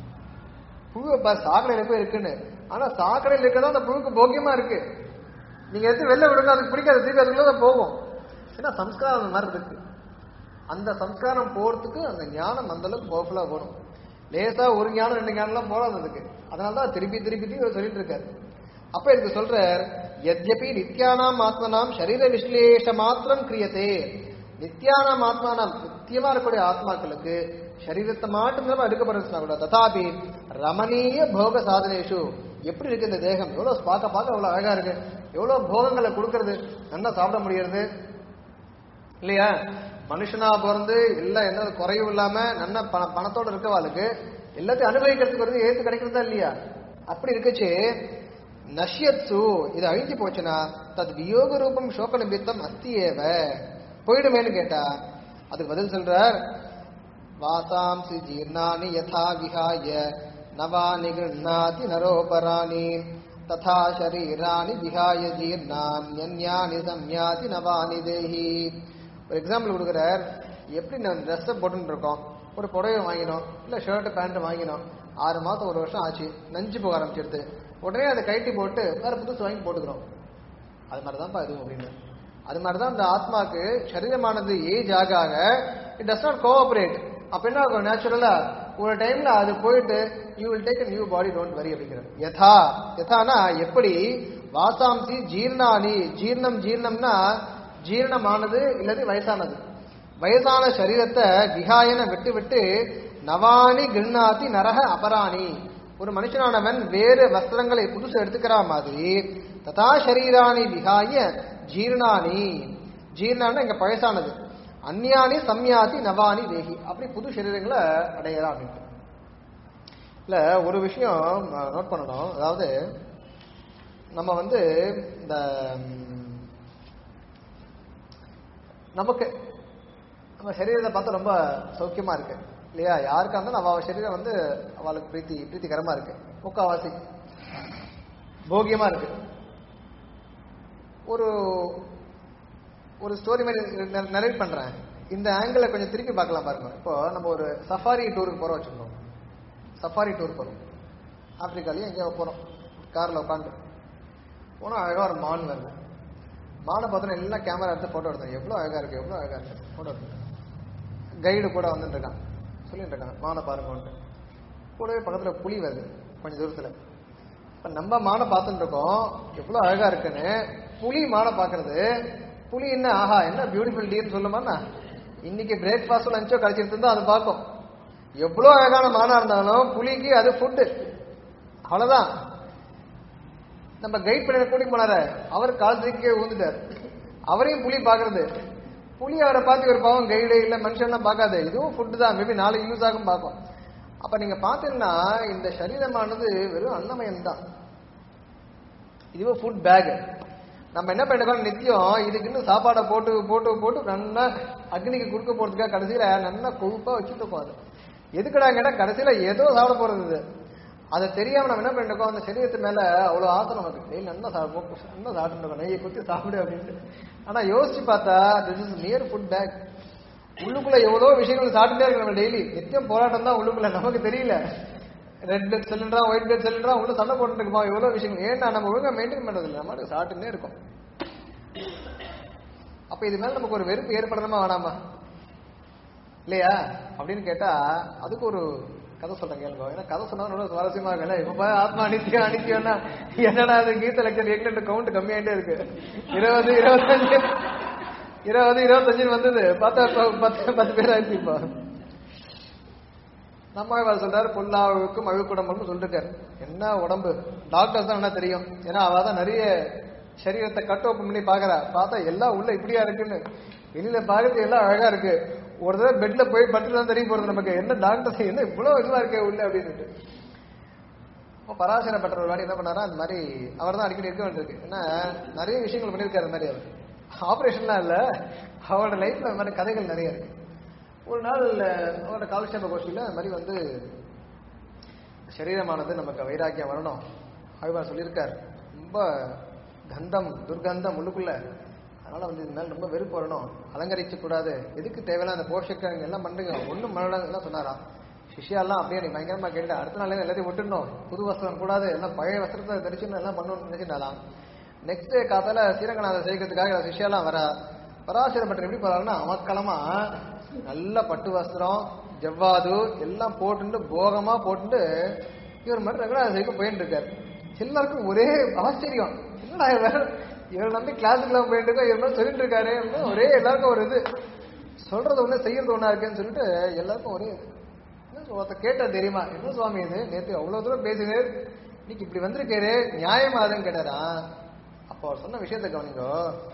புழுவை பா சாக்கடையில போய் இருக்குன்னு ஆனா சாக்கடையில இருக்கதான் அந்த புழுக்கு போக்கியமா இருக்கு நீங்க எடுத்து வெளில விடுங்க அதுக்கு பிடிக்காது திருப்பி அதுக்குள்ள தான் போகும் ஏன்னா சம்ஸ்காரம் அந்த மாதிரி இருக்கு அந்த சம்ஸ்காரம் போறதுக்கு அந்த ஞானம் அந்த அளவுக்கு பவர்ஃபுல்லா போடும் லேசா ஒரு ஞானம் ரெண்டு ஞானம்லாம் போடாது அதுக்கு அதனால தான் திருப்பி திருப்பி திருப்பி அவர் சொல்லிட்டு இருக்காரு அப்ப இதுக்கு சொல்றார் எத்யபி நித்யானாம் ஆத்மனாம் சரீர விஸ்லேஷ மாத்திரம் கிரியத்தே நித்தியானாம் ஆத்மானாம் நித்தியமா இருக்கக்கூடிய ஆத்மாக்களுக்கு சரீரத்தை மட்டும் நம்ம எடுக்கப்படுறது கூட ததாபி ரமணீய போக சாதனேஷு எப்படி இருக்கு இந்த தேகம் எவ்வளவு பார்க்க பார்க்க எவ்வளவு அழகா இருக்கு எவ்வளவு போகங்களை கொடுக்கறது நல்லா சாப்பிட முடியறது இல்லையா மனுஷனா பிறந்து எல்லாம் எந்த குறையும் இல்லாம நல்ல பண பணத்தோட இருக்கவாளுக்கு எல்லாத்தையும் அனுபவிக்கிறதுக்கு வந்து ஏத்து கிடைக்கிறதா இல்லையா அப்படி இருக்குச்சு நஷ்யத்சு இது அழிஞ்சு போச்சுன்னா தத் வியோக ரூபம் சோக நிமித்தம் அஸ்தி ஏவ போயிடுமேன்னு கேட்டா அதுக்கு பதில் சொல்றார் வாசாம்சி ஜீர்ணானி யதா விஹாய நவானி கிருண்ணாதி நரோபராணி ததா ஷரீராணி விஹாய ஜீர்ணான் யன்யானி சம்யாதி நவானி தேஹி ஒரு எக்ஸாம்பிள் கொடுக்குறார் எப்படி நம்ம ட்ரெஸ்ஸை போட்டுன்னு இருக்கோம் ஒரு புடவை வாங்கினோம் இல்லை ஷர்ட் பேண்ட் வாங்கினோம் ஆறு மாதம் ஒரு வருஷம் ஆச்சு நஞ்சு போக ஆரம்பிச்சிருது உடனே அதை கைட்டி போட்டு வேற புதுசு வாங்கி போட்டுக்கிறோம் அது மாதிரி தான்ப்பா இதுவும் அப்படின்னு அது மாதிரி தான் இந்த ஆத்மாக்கு சரீரமானது ஏஜ் ஆக ஆக இட் டஸ் நாட் கோஆபரேட் அப்ப என்ன ஆகும் நேச்சுரலா ஒரு டைம்ல அது போயிட்டு you will take new body don't worry அப்படிங்கிறது யதா யதானா எப்படி வாசாம்சி ஜீர்ணானி ஜீர்ணம் ஜீர்ணம்னா ஜீரணமானது இல்லது வயசானது வயசான சரீரத்தை விகாயன விட்டு விட்டு நவானி கிருண்ணாதி நரக அபராணி ஒரு மனுஷனானவன் வேறு வஸ்திரங்களை புதுசு எடுத்துக்கிற மாதிரி ததா சரீராணி விகாய ஜீர்ணானி ஜீர்ணான இங்க பழசானது அந்யானி சம்யாதி நவானி தேகி அப்படி புது சரீரங்களை அடையலாம் அப்படின்ட்டு இல்ல ஒரு விஷயம் நோட் பண்ணணும் அதாவது நம்ம வந்து இந்த ம், நமக்கு நம்ம சரீரத்தை பார்த்தா ரொம்ப சௌக்கியமா இருக்கு இல்லையா யாருக்கா இருந்தாலும் அவ சரீரம் வந்து அவளுக்கு பிரீத்தி பிரீத்திகரமா இருக்கு முக்காவாசி போகியமா இருக்கு ஒரு ஒரு ஸ்டோரி மாதிரி நரேட் பண்றேன் இந்த ஆங்கிளை கொஞ்சம் திருப்பி பார்க்கலாம் பாருங்க இப்போ நம்ம ஒரு சஃபாரி டூருக்கு போறோம் வச்சுக்கோங்க சஃபாரி டூர் போறோம் ஆப்பிரிக்காலயும் எங்கேயோ போறோம் கார்ல உட்காந்து போனா அழகா ஒரு மான் வருது மானை பார்த்தோன்னா எல்லாம் கேமரா எடுத்து போட்டோ எடுத்தேன் எவ்வளோ அழகா இருக்கு எவ்வளோ அழகா இருக்கு போட்டோ எடுத்தேன் கைடு கூட வந்துட்டு இருக்கான் சொல்லிட்டு இருக்கான் மானை பாருங்கன்ட்டு கூடவே பக்கத்துல புலி வருது கொஞ்சம் தூரத்துல இப்ப நம்ம மானை பார்த்துட்டு இருக்கோம் எவ்வளவு அழகா இருக்குன்னு புலி மானை பார்க்கறது புலி என்ன ஆஹா என்ன பியூட்டிஃபுல் டீன்னு சொல்லுமாண்ணா இன்னைக்கு பிரேக்ஃபாஸ்டோ லஞ்சோ கழிச்சிட்டு இருந்தா அது பார்க்கும் எவ்வளவு அழகான மானா இருந்தாலும் புலிக்கு அது ஃபுட்டு அவ்வளவுதான் நம்ம கைட் பண்ண கூட்டி போனாரு அவர் கால் தூக்கி ஊந்துட்டார் அவரையும் புலி பாக்குறது புலி அவரை பார்த்து ஒரு பாவம் கைடு இல்ல மனுஷன்லாம் பார்க்காது இதுவும் ஃபுட்டு தான் மேபி நாளைக்கு யூஸ் ஆகும் பார்க்கும் அப்ப நீங்க பாத்தீங்கன்னா இந்த சரீரமானது வெறும் அன்னமயம் தான் இதுவும் ஃபுட் பேக் நம்ம என்ன பண்ணிருக்கோம் நித்தியம் இதுக்கு இன்னும் சாப்பாடை போட்டு போட்டு போட்டு நல்லா அக்னிக்கு குறுக்க போறதுக்காக கடைசியில நல்லா கொழுப்பா வச்சுட்டு இருக்கோம் அது எதுக்குடா கேட்டா கடைசியில ஏதோ சாப்பிட போறது இது அதை தெரியாம நம்ம என்ன பண்ணிருக்கோம் அந்த சரீரத்து மேல அவ்வளவு ஆசை நமக்கு டெய்லி நல்லா சாப்பிடும் நல்லா சாப்பிட்டு இருக்கோம் நெய்யை குத்தி சாப்பிடு அப்படின்ட்டு ஆனா யோசிச்சு பார்த்தா this is near food back உள்ளுக்குள்ள எவ்வளவு விஷயங்கள் சாப்பிட்டுட்டே இருக்கு நம்ம டெய்லி நித்தியம் போராட்டம் தான் உள்ளுக்குள்ள நமக்கு தெரியல ரெட் பிளட் செல்லுன்றா ஒயிட் பிளட் செல்லுன்றா உள்ள சண்டை போட்டு இருக்குமா எவ்வளவு விஷயங்கள் ஏன்னா நம்ம ஒழுங்கா மெயின்டைன் பண்றது இல்லை நம்ம சாப்பிட்டுன்னே இருக்கோம் அப்ப இது மேல நமக்கு ஒரு வெறுப்பு ஏற்படணுமா வேணாமா இல்லையா அப்படின்னு கேட்டா அதுக்கு ஒரு கதை சொல்றேன் கேளுங்க ஏன்னா கதை சொன்னா ரொம்ப சுவாரஸ்யமா இருக்குல்ல இப்ப பாரு ஆத்மா அனித்தியம் அனித்தியம்னா என்னடா அது கீத லட்சம் எக்லண்ட் கவுண்ட் கம்மியாயிட்டே இருக்கு இருபது இருபத்தஞ்சு இருபது இருபத்தஞ்சு வந்தது பார்த்தா இப்ப பத்து பத்து பேர் ஆயிடுச்சு இப்போ நம்ம இவர் சொல்றாரு புல்லாவுக்கும் அழுக்குடம்புன்னு சொல்லிருக்காரு என்ன உடம்பு டாக்டர்ஸ் தான் என்ன தெரியும் ஏன்னா அவ தான் நிறைய சரீரத்தை கட் ஓப்பன் பண்ணி பாக்குறா பார்த்தா எல்லாம் உள்ள இப்படியா இருக்குன்னு வெளியில பாக்குறது எல்லாம் அழகா இருக்கு ஒரு தடவை பெட்ல போய் படுத்து தான் தெரிய போறது நமக்கு என்ன டாக்டர் என்ன இவ்வளவு இதுவா இருக்கே உள்ள அப்படின்னுட்டு அப்போ பராசர பட்டர் ஒரு வாட்டி என்ன பண்ணாரா அந்த மாதிரி அவர் தான் அடிக்கடி இருக்க வேண்டியிருக்கு ஏன்னா நிறைய விஷயங்கள் பண்ணியிருக்காரு அந்த மாதிரி அவர் ஆபரேஷன்லாம் இல்ல அவரோட லைஃப்ல அந்த மாதிரி கதைகள் நிறைய இருக்கு ஒரு நாள் அவரோட காலட்சேப கோஷ்டியில அந்த மாதிரி வந்து சரீரமானது நமக்கு வைராக்கியம் வரணும் ஆழ்வார் சொல்லியிருக்கார் ரொம்ப கந்தம் துர்கந்தம் உள்ளுக்குள்ள அதனால வந்து இது மேல ரொம்ப வெறுப்பு வரணும் அலங்கரிக்க கூடாது எதுக்கு தேவையில்ல அந்த போஷக்கங்க எல்லாம் பண்றீங்க ஒண்ணும் பண்ணலாம் எல்லாம் சொன்னாராம் சிஷ்யாலாம் அப்படியே நீ பயங்கரமா கேட்டு அடுத்த நாளே எல்லாத்தையும் விட்டுடணும் புது வஸ்திரம் கூடாது எல்லாம் பழைய வஸ்திரத்தை தரிச்சுன்னு எல்லாம் பண்ணணும்னு நினைச்சிருந்தாலாம் நெக்ஸ்ட் டே காத்தால ஸ்ரீரங்கநாதர் சேர்க்கறதுக்காக சிஷ்யாலாம் வரா பராசர பட்டர் எப்படி போறாருன்னா அமக்கலமா நல்ல பட்டு வஸ்திரம் ஜவ்வாது எல்லாம் போட்டுட்டு போகமா போட்டுட்டு இவர் மட்டும் ரங்கநாதர் சேர்க்க போயிட்டு இருக்காரு எல்லாருக்கும் ஒரே ஆச்சரியம் என்னடா இவர் இவர் நம்பி கிளாஸுக்குலாம் போயிட்டு இருக்கோம் இவர் மட்டும் சொல்லிட்டு இருக்காரு அப்படின்னு ஒரே எல்லாருக்கும் ஒரு இது சொல்றது ஒண்ணு செய்யறது ஒண்ணா இருக்குன்னு சொல்லிட்டு எல்லாருக்கும் ஒரே இது. என்ன சுவா- ஒருத்தர் கேட்டா தெரியுமா என்ன சுவாமி இது நேத்து அவ்வளவு தூரம் பேசினேர் இன்னைக்கு இப்படி வந்திருக்காரு நியாயமாதுன்னு கேட்டாரா அப்போ அவர் சொன்ன விஷயத்தை கவனிங்கோ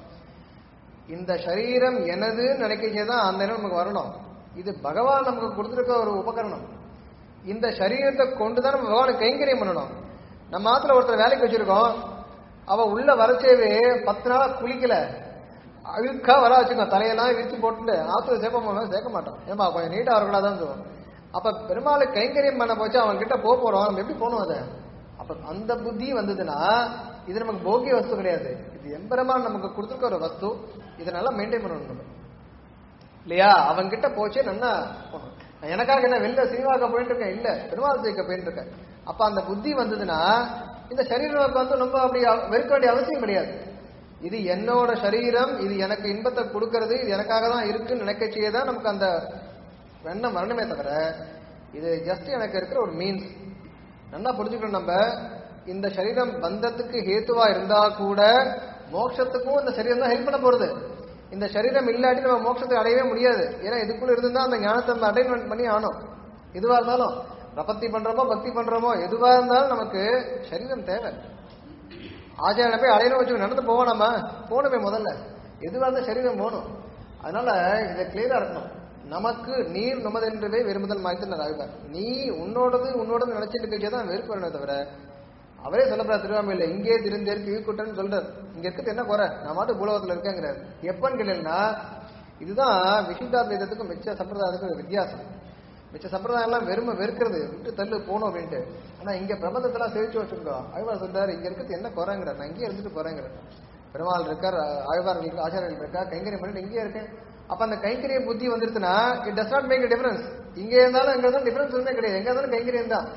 இந்த சரீரம் எனதுன்னு நினைக்கிறதே தான் அந்த நேரம் நமக்கு வரணும் இது பகவான் நமக்கு கொடுத்துருக்க ஒரு உபகரணம் இந்த சரீரத்தை கொண்டு தான் நம்ம பகவானுக்கு கைங்கரியம் பண்ணணும் நம்ம ஆத்துல ஒருத்தர் வேலைக்கு வச்சிருக்கோம் அவ உள்ள வரச்சேவே பத்து நாளா குளிக்கல அழுக்கா வர வச்சுக்கோ தலையெல்லாம் விரிச்சு போட்டுட்டு ஆத்துல சேர்ப்போமா சேர்க்க மாட்டோம் ஏமா கொஞ்சம் நீட்டா வரக்கூடாதான் சொல்லுவோம் அப்ப பெருமாளை கைங்கரியம் பண்ண போச்சு அவன் கிட்ட போக போறோம் நம்ம எப்படி போகணும் அதை அப்ப அந்த புத்தி வந்ததுன்னா இது நமக்கு போகிய வஸ்து கிடையாது இது எம்பெருமான் நமக்கு கொடுத்துருக்க ஒரு வஸ்து இதை நல்லா மெயின்டைன் பண்ணணும் நம்ம இல்லையா அவன் கிட்ட போச்சு நல்லா போகணும். நான் எனக்காக என்ன வெளில சினிமாக்க போயிட்டு இருக்கேன் இல்ல பெருமாள் ஜெயிக்க போயிட்டு இருக்கேன் அப்ப அந்த புத்தி வந்ததுன்னா இந்த சரீரம் வந்து நம்ம அப்படி அவ- வெறுக்க வேண்டிய அவசியம் கிடையாது இது என்னோட சரீரம் இது எனக்கு இன்பத்தை கொடுக்கறது இது எனக்காக தான் இருக்குன்னு நினைக்கச்சியே தான் நமக்கு அந்த எண்ணம் வரணுமே தவிர இது ஜஸ்ட் எனக்கு இருக்கிற ஒரு மீன்ஸ் நல்லா புரிஞ்சுக்கணும் நம்ம இந்த சரீரம் பந்தத்துக்கு ஹேத்துவா இருந்தா கூட மோட்சத்துக்கும் இந்த சரீரம் தான் ஹெல்ப் பண்ண போறது இந்த சரீரம் இல்லாட்டி நம்ம மோட்சத்தை அடையவே முடியாது ஏன்னா இதுக்குள்ள இருந்தா அந்த ஞானத்தை நம்ம அட்டைன்மெண்ட் பண்ணி ஆகணும் எதுவா இருந்தாலும் பிரபத்தி பண்றோமோ பக்தி பண்றோமோ எதுவா இருந்தாலும் நமக்கு சரீரம் தேவை ஆச்சாரியனை போய் அடையணும் வச்சு நடந்து போவோம் நம்ம போகணுமே முதல்ல எதுவா இருந்தால் சரீரம் போகணும் அதனால இதை கிளியரா இருக்கணும் நமக்கு நீர் நமதென்றவே விரும்புதல் மாதிரி ஆகுவார் நீ உன்னோடது உன்னோடது நினைச்சிட்டு இருக்கே தான் வெறுப்பு வரணும் தவிர அவரே சொல்லப்படுற திருவாமையில இங்கே திருந்தேற்கு ஈக்குட்டன்னு சொல்றாரு இங்க இருக்கிறது என்ன குறை நான் மாட்டு பூலோகத்துல இருக்கேங்கிறார் எப்பன்னு கேட்டீங்கன்னா இதுதான் விசுத்தாத்வைதத்துக்கும் மிச்ச சம்பிரதாயத்துக்கும் ஒரு வித்தியாசம் மிச்ச சம்பிரதாயம் எல்லாம் வெறுமை வெறுக்கிறது விட்டு தள்ளு போகணும் அப்படின்ட்டு ஆனா இங்க பிரபந்தத்தெல்லாம் சேவிச்சு வச்சிருக்கோ ஆழ்வார் சொல்றாரு இங்க இருக்கிறது என்ன குறைங்கிறார் நான் இங்கேயே இருந்துட்டு போறேங்கிறார் பெருமாள் இருக்கார் ஆழ்வார்கள் ஆச்சாரியர்கள் இருக்கா கைங்கரியம் பண்ணிட்டு இங்கேயே இருக்கேன் அப்ப அந்த கைங்கரிய புத்தி வந்துருச்சுன்னா it does not make difference இங்க இருந்தாலும் எங்க இருந்தாலும் டிஃபரன்ஸ் ஒன்றுமே கிடையாது எங்க இருந்தாலும் கைங்கரியம் தான்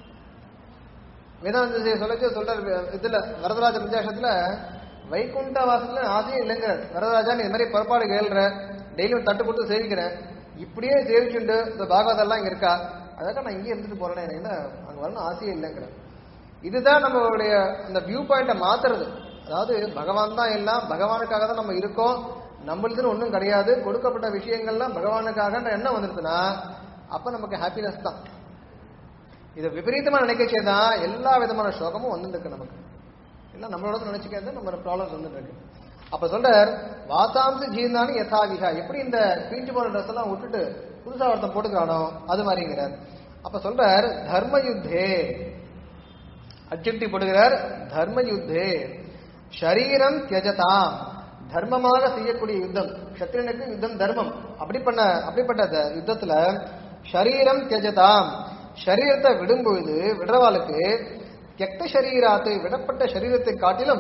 வேதாந்த சொல்லச்சு சொல்றாரு இதுல வரதராஜ பஞ்சாசத்துல வைகுண்ட வாசத்துல ஆசையும் இல்லைங்கிறார் வரதராஜா நீ இந்த மாதிரி புறப்பாடு கேள்ற டெய்லியும் தட்டு கொடுத்து சேவிக்கிறேன் இப்படியே சேவிச்சுண்டு இந்த பாகவதெல்லாம் இங்க இருக்கா அதான் நான் இங்கே இருந்துட்டு போறேன் எனக்கு என்ன அங்க வரணும் ஆசையே இல்லைங்கிறார் இதுதான் நம்மளுடைய அந்த வியூ பாயிண்ட்டை மாத்துறது அதாவது பகவான் தான் எல்லாம் பகவானுக்காக தான் நம்ம இருக்கோம் நம்மளுதுன்னு ஒன்றும் கிடையாது கொடுக்கப்பட்ட விஷயங்கள்லாம் பகவானுக்காகன்ற எண்ணம் வந்துருச்சுன்னா அப்ப நமக்கு ஹாப்பினஸ் தான் இதை விபரீதமா நினைக்கச்சே தான் எல்லா விதமான சோகமும் வந்துட்டு இருக்கு நமக்கு எல்லாம் நம்மளோட நினைச்சுக்கிறது நம்ம ப்ராப்ளம்ஸ் வந்துட்டு இருக்கு அப்ப சொல்றார் வாசாம்சு ஜீர்ணானி யதாவிகா எப்படி இந்த பீஞ்சு போன ட்ரெஸ் எல்லாம் விட்டுட்டு புதுசா ஒருத்தன் போட்டுக்கிறானோ அது மாதிரிங்கிறார் அப்ப சொல்றார் தர்ம யுத்தே அட்ஜெக்டிவ் போடுகிறார் தர்ம யுத்தே ஷரீரம் தியஜதாம் தர்மமாக செய்யக்கூடிய யுத்தம் க்ஷத்திரனுக்கு யுத்தம் தர்மம் அப்படி பண்ண அப்படிப்பட்ட த- யுத்தத்துல ஷரீரம் தியஜதாம் ஷரீரத்தை விடும்பொழுது விடுறவாளுக்கு தியக்த சரீராத்து விடப்பட்ட சரீரத்தை காட்டிலும்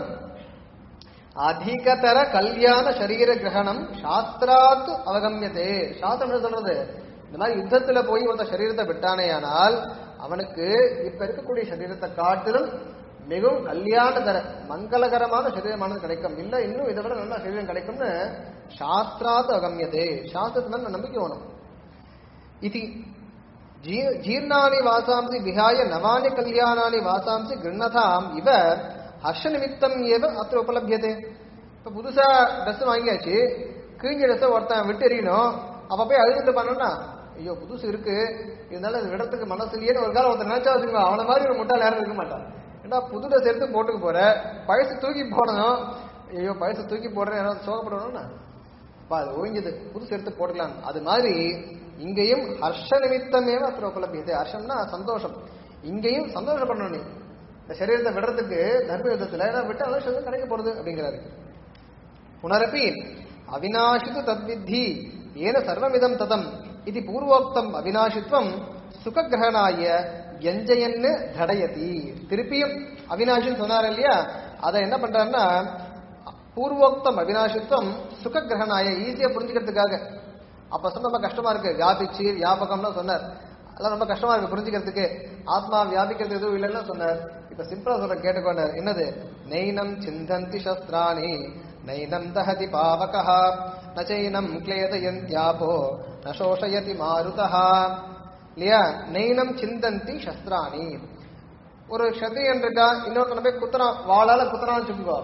அதிகதர கல்யாண சரீர கிரகணம் சாஸ்திராத்து அவகமியதே சாஸ்திரம் என்ன சொல்றது இந்த மாதிரி யுத்தத்துல போய் ஒருத்த சரீரத்தை விட்டானேயானால் அவனுக்கு இப்ப இருக்கக்கூடிய சரீரத்தை காட்டிலும் மிகவும் கல்யாணதர மங்களகரமான சரீரமானது கிடைக்கும் இல்ல இன்னும் இதை விட நல்ல சரீரம் கிடைக்கும்னு சாஸ்திராத்து அகமியதே சாஸ்திரத்து மேல நம்பிக்கை வேணும் இது ஜீ- ஜீர்ணானி வாசாம்சி விஹாய நவானி கல்யாணானி வாசாம்சி கிருண்ணதாம் இவ ஹர்ஷ நிமித்தம் ஏவ அத்த உபலபியதே இப்ப புதுசா ட்ரெஸ் வாங்கியாச்சு கிழிஞ்ச ட்ரெஸ் ஒருத்தன் விட்டு எறியணும் அப்ப போய் அழுதுட்டு பண்ணா ஐயோ புதுசு இருக்கு இருந்தாலும் அது விடத்துக்கு மனசு இல்லையேன்னு ஒரு காலம் ஒருத்தன் நினைச்சா வச்சுக்கோ அவன மாதிரி ஒரு முட்டாள் யாரும் இருக்க மாட்டான் ஏன்னா புது ட்ரெஸ் எடுத்து போட்டுக்க போற பழசு தூக்கி போடணும் ஐயோ பழசு தூக்கி போடுறேன் யாராவது சோகப்படணும்னா அப்ப அது ஒழிஞ்சது புதுசு எடுத்து போடலாம் அது மாதிரி இங்கேயும் ஹர்ஷ நிமித்தமேவ அத்திர உபலபியது ஹர்ஷம்னா சந்தோஷம் இங்கேயும் சந்தோஷப்படணும் நீ இந்த சரீரத்தை விடுறதுக்கு தர்ம யுத்தத்துல ஏன்னா விட்டு அனுஷம் கிடைக்க போறது அப்படிங்கிறாரு புனரப்பி அவிநாசித்து தத்வித்தி ஏன சர்வமிதம் ததம் இது பூர்வோக்தம் அவிநாசித்வம் சுககிரகணாய எஞ்சயன்னு தடயதி திருப்பியும் அவிநாசின்னு சொன்னார் இல்லையா அதை என்ன பண்றாருன்னா பூர்வோக்தம் அவிநாசித்வம் சுககிரகணாய ஈஸியா புரிஞ்சுக்கிறதுக்காக அப்ப சொன்ன ரொம்ப கஷ்டமா இருக்கு வியாபிச்சு வியாபகம்லாம் சொன்னார் அதெல்லாம் ரொம்ப கஷ்டமா இருக்கு புரிஞ்சுக்கிறதுக்கு ஆத்மா வியாபிக்கிறது எதுவும் இல்லைன்னு சொன்னார் இப்ப சிம்பிளா சொல்ற கேட்டுக்கொண்டார் என்னது நெய்னம் சிந்தந்தி சஸ்திராணி நைனம் தஹதி பாவகா நச்சைனம் கிளேதயந்தியாபோ ந சோஷயதி மாருதா இல்லையா நெய்னம் சிந்தந்தி சஸ்திராணி ஒரு க்ஷத்ரியன் இருக்கா இன்னொருத்தனை போய் குத்துறான் வாளால குத்துறான்னு வச்சுக்கோ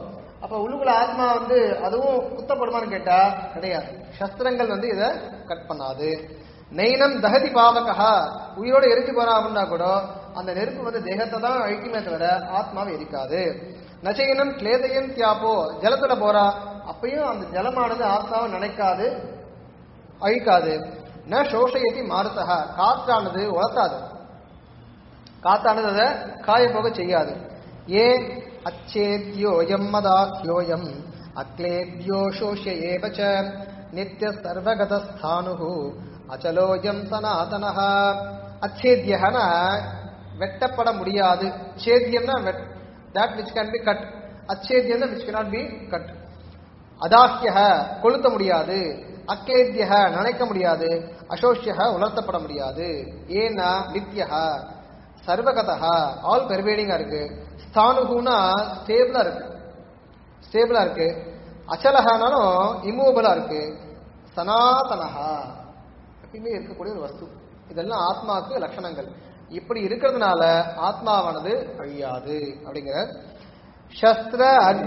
அப்ப உள்ளுக்குள்ள ஆத்மா வந்து அதுவும் குத்தப்படுமான்னு கேட்டா கிடையாது சஸ்திரங்கள் வந்து இதை கட் பண்ணாது நெய்னம் தகதி பாவகா உயிரோட எரிச்சு போறா அப்படின்னா கூட அந்த நெருப்பு வந்து தேகத்தை தான் அழிக்குமே தவிர ஆத்மாவை எரிக்காது நச்சையினம் கிளேதையும் தியாப்போ ஜலத்துல போறா அப்பயும் அந்த ஜலமானது ஆத்மாவை நினைக்காது அழிக்காது ந சோஷயத்தி மாறுத்தகா காற்றானது உலர்த்தாது காத்தானது அதை காய போக செய்யாது ஏ அச்சேத்யோயம் மதாஹ்யோயம் அக்லேத்யோ சோஷ்ய ஏவச்ச நித்திய சர்வகதஸ்தானு அச்சலோயம் சனாதனஹ அச்சேத்யகன வெட்டப்பட முடியாது சேத்தியம்னா that which can be cut அச்சேத்தியம் விச் cannot பி கட் அதாஹ்யக கொளுத்த முடியாது அக்லேத்யக நினைக்க முடியாது அசோஷ்யக உலர்த்தப்பட முடியாது ஏன்னா நித்யக சர்வகதா ஆல் பெர்வேடிங்கா இருக்கு ஸ்தானுகுனா ஸ்டேபிளா இருக்கு ஸ்டேபிளா இருக்கு அச்சலகானாலும் இம்மூவபிளா இருக்கு சனாதனஹா எப்பயுமே இருக்கக்கூடிய ஒரு வஸ்து இதெல்லாம் ஆத்மாவுக்கு லட்சணங்கள் இப்படி இருக்கிறதுனால ஆத்மாவானது அழியாது அப்படிங்கிற சஸ்திர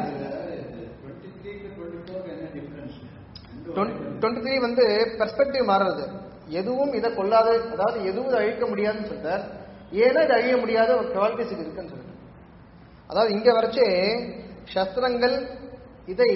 டுவெண்ட்டி த்ரீ வந்து பெர்ஸ்பெக்டிவ் மாறுறது எதுவும் இதை கொள்ளாது அதாவது எதுவும் இதை அழிக்க முடியாதுன்னு சொல்றார் ஏன்னா இது அழிய முடியாத ஒரு குவாலிட்டிஸ் இது இருக்குன்னு சொல்றார் அதாவது இங்க வரைச்சே சஸ்திரங்கள் இதை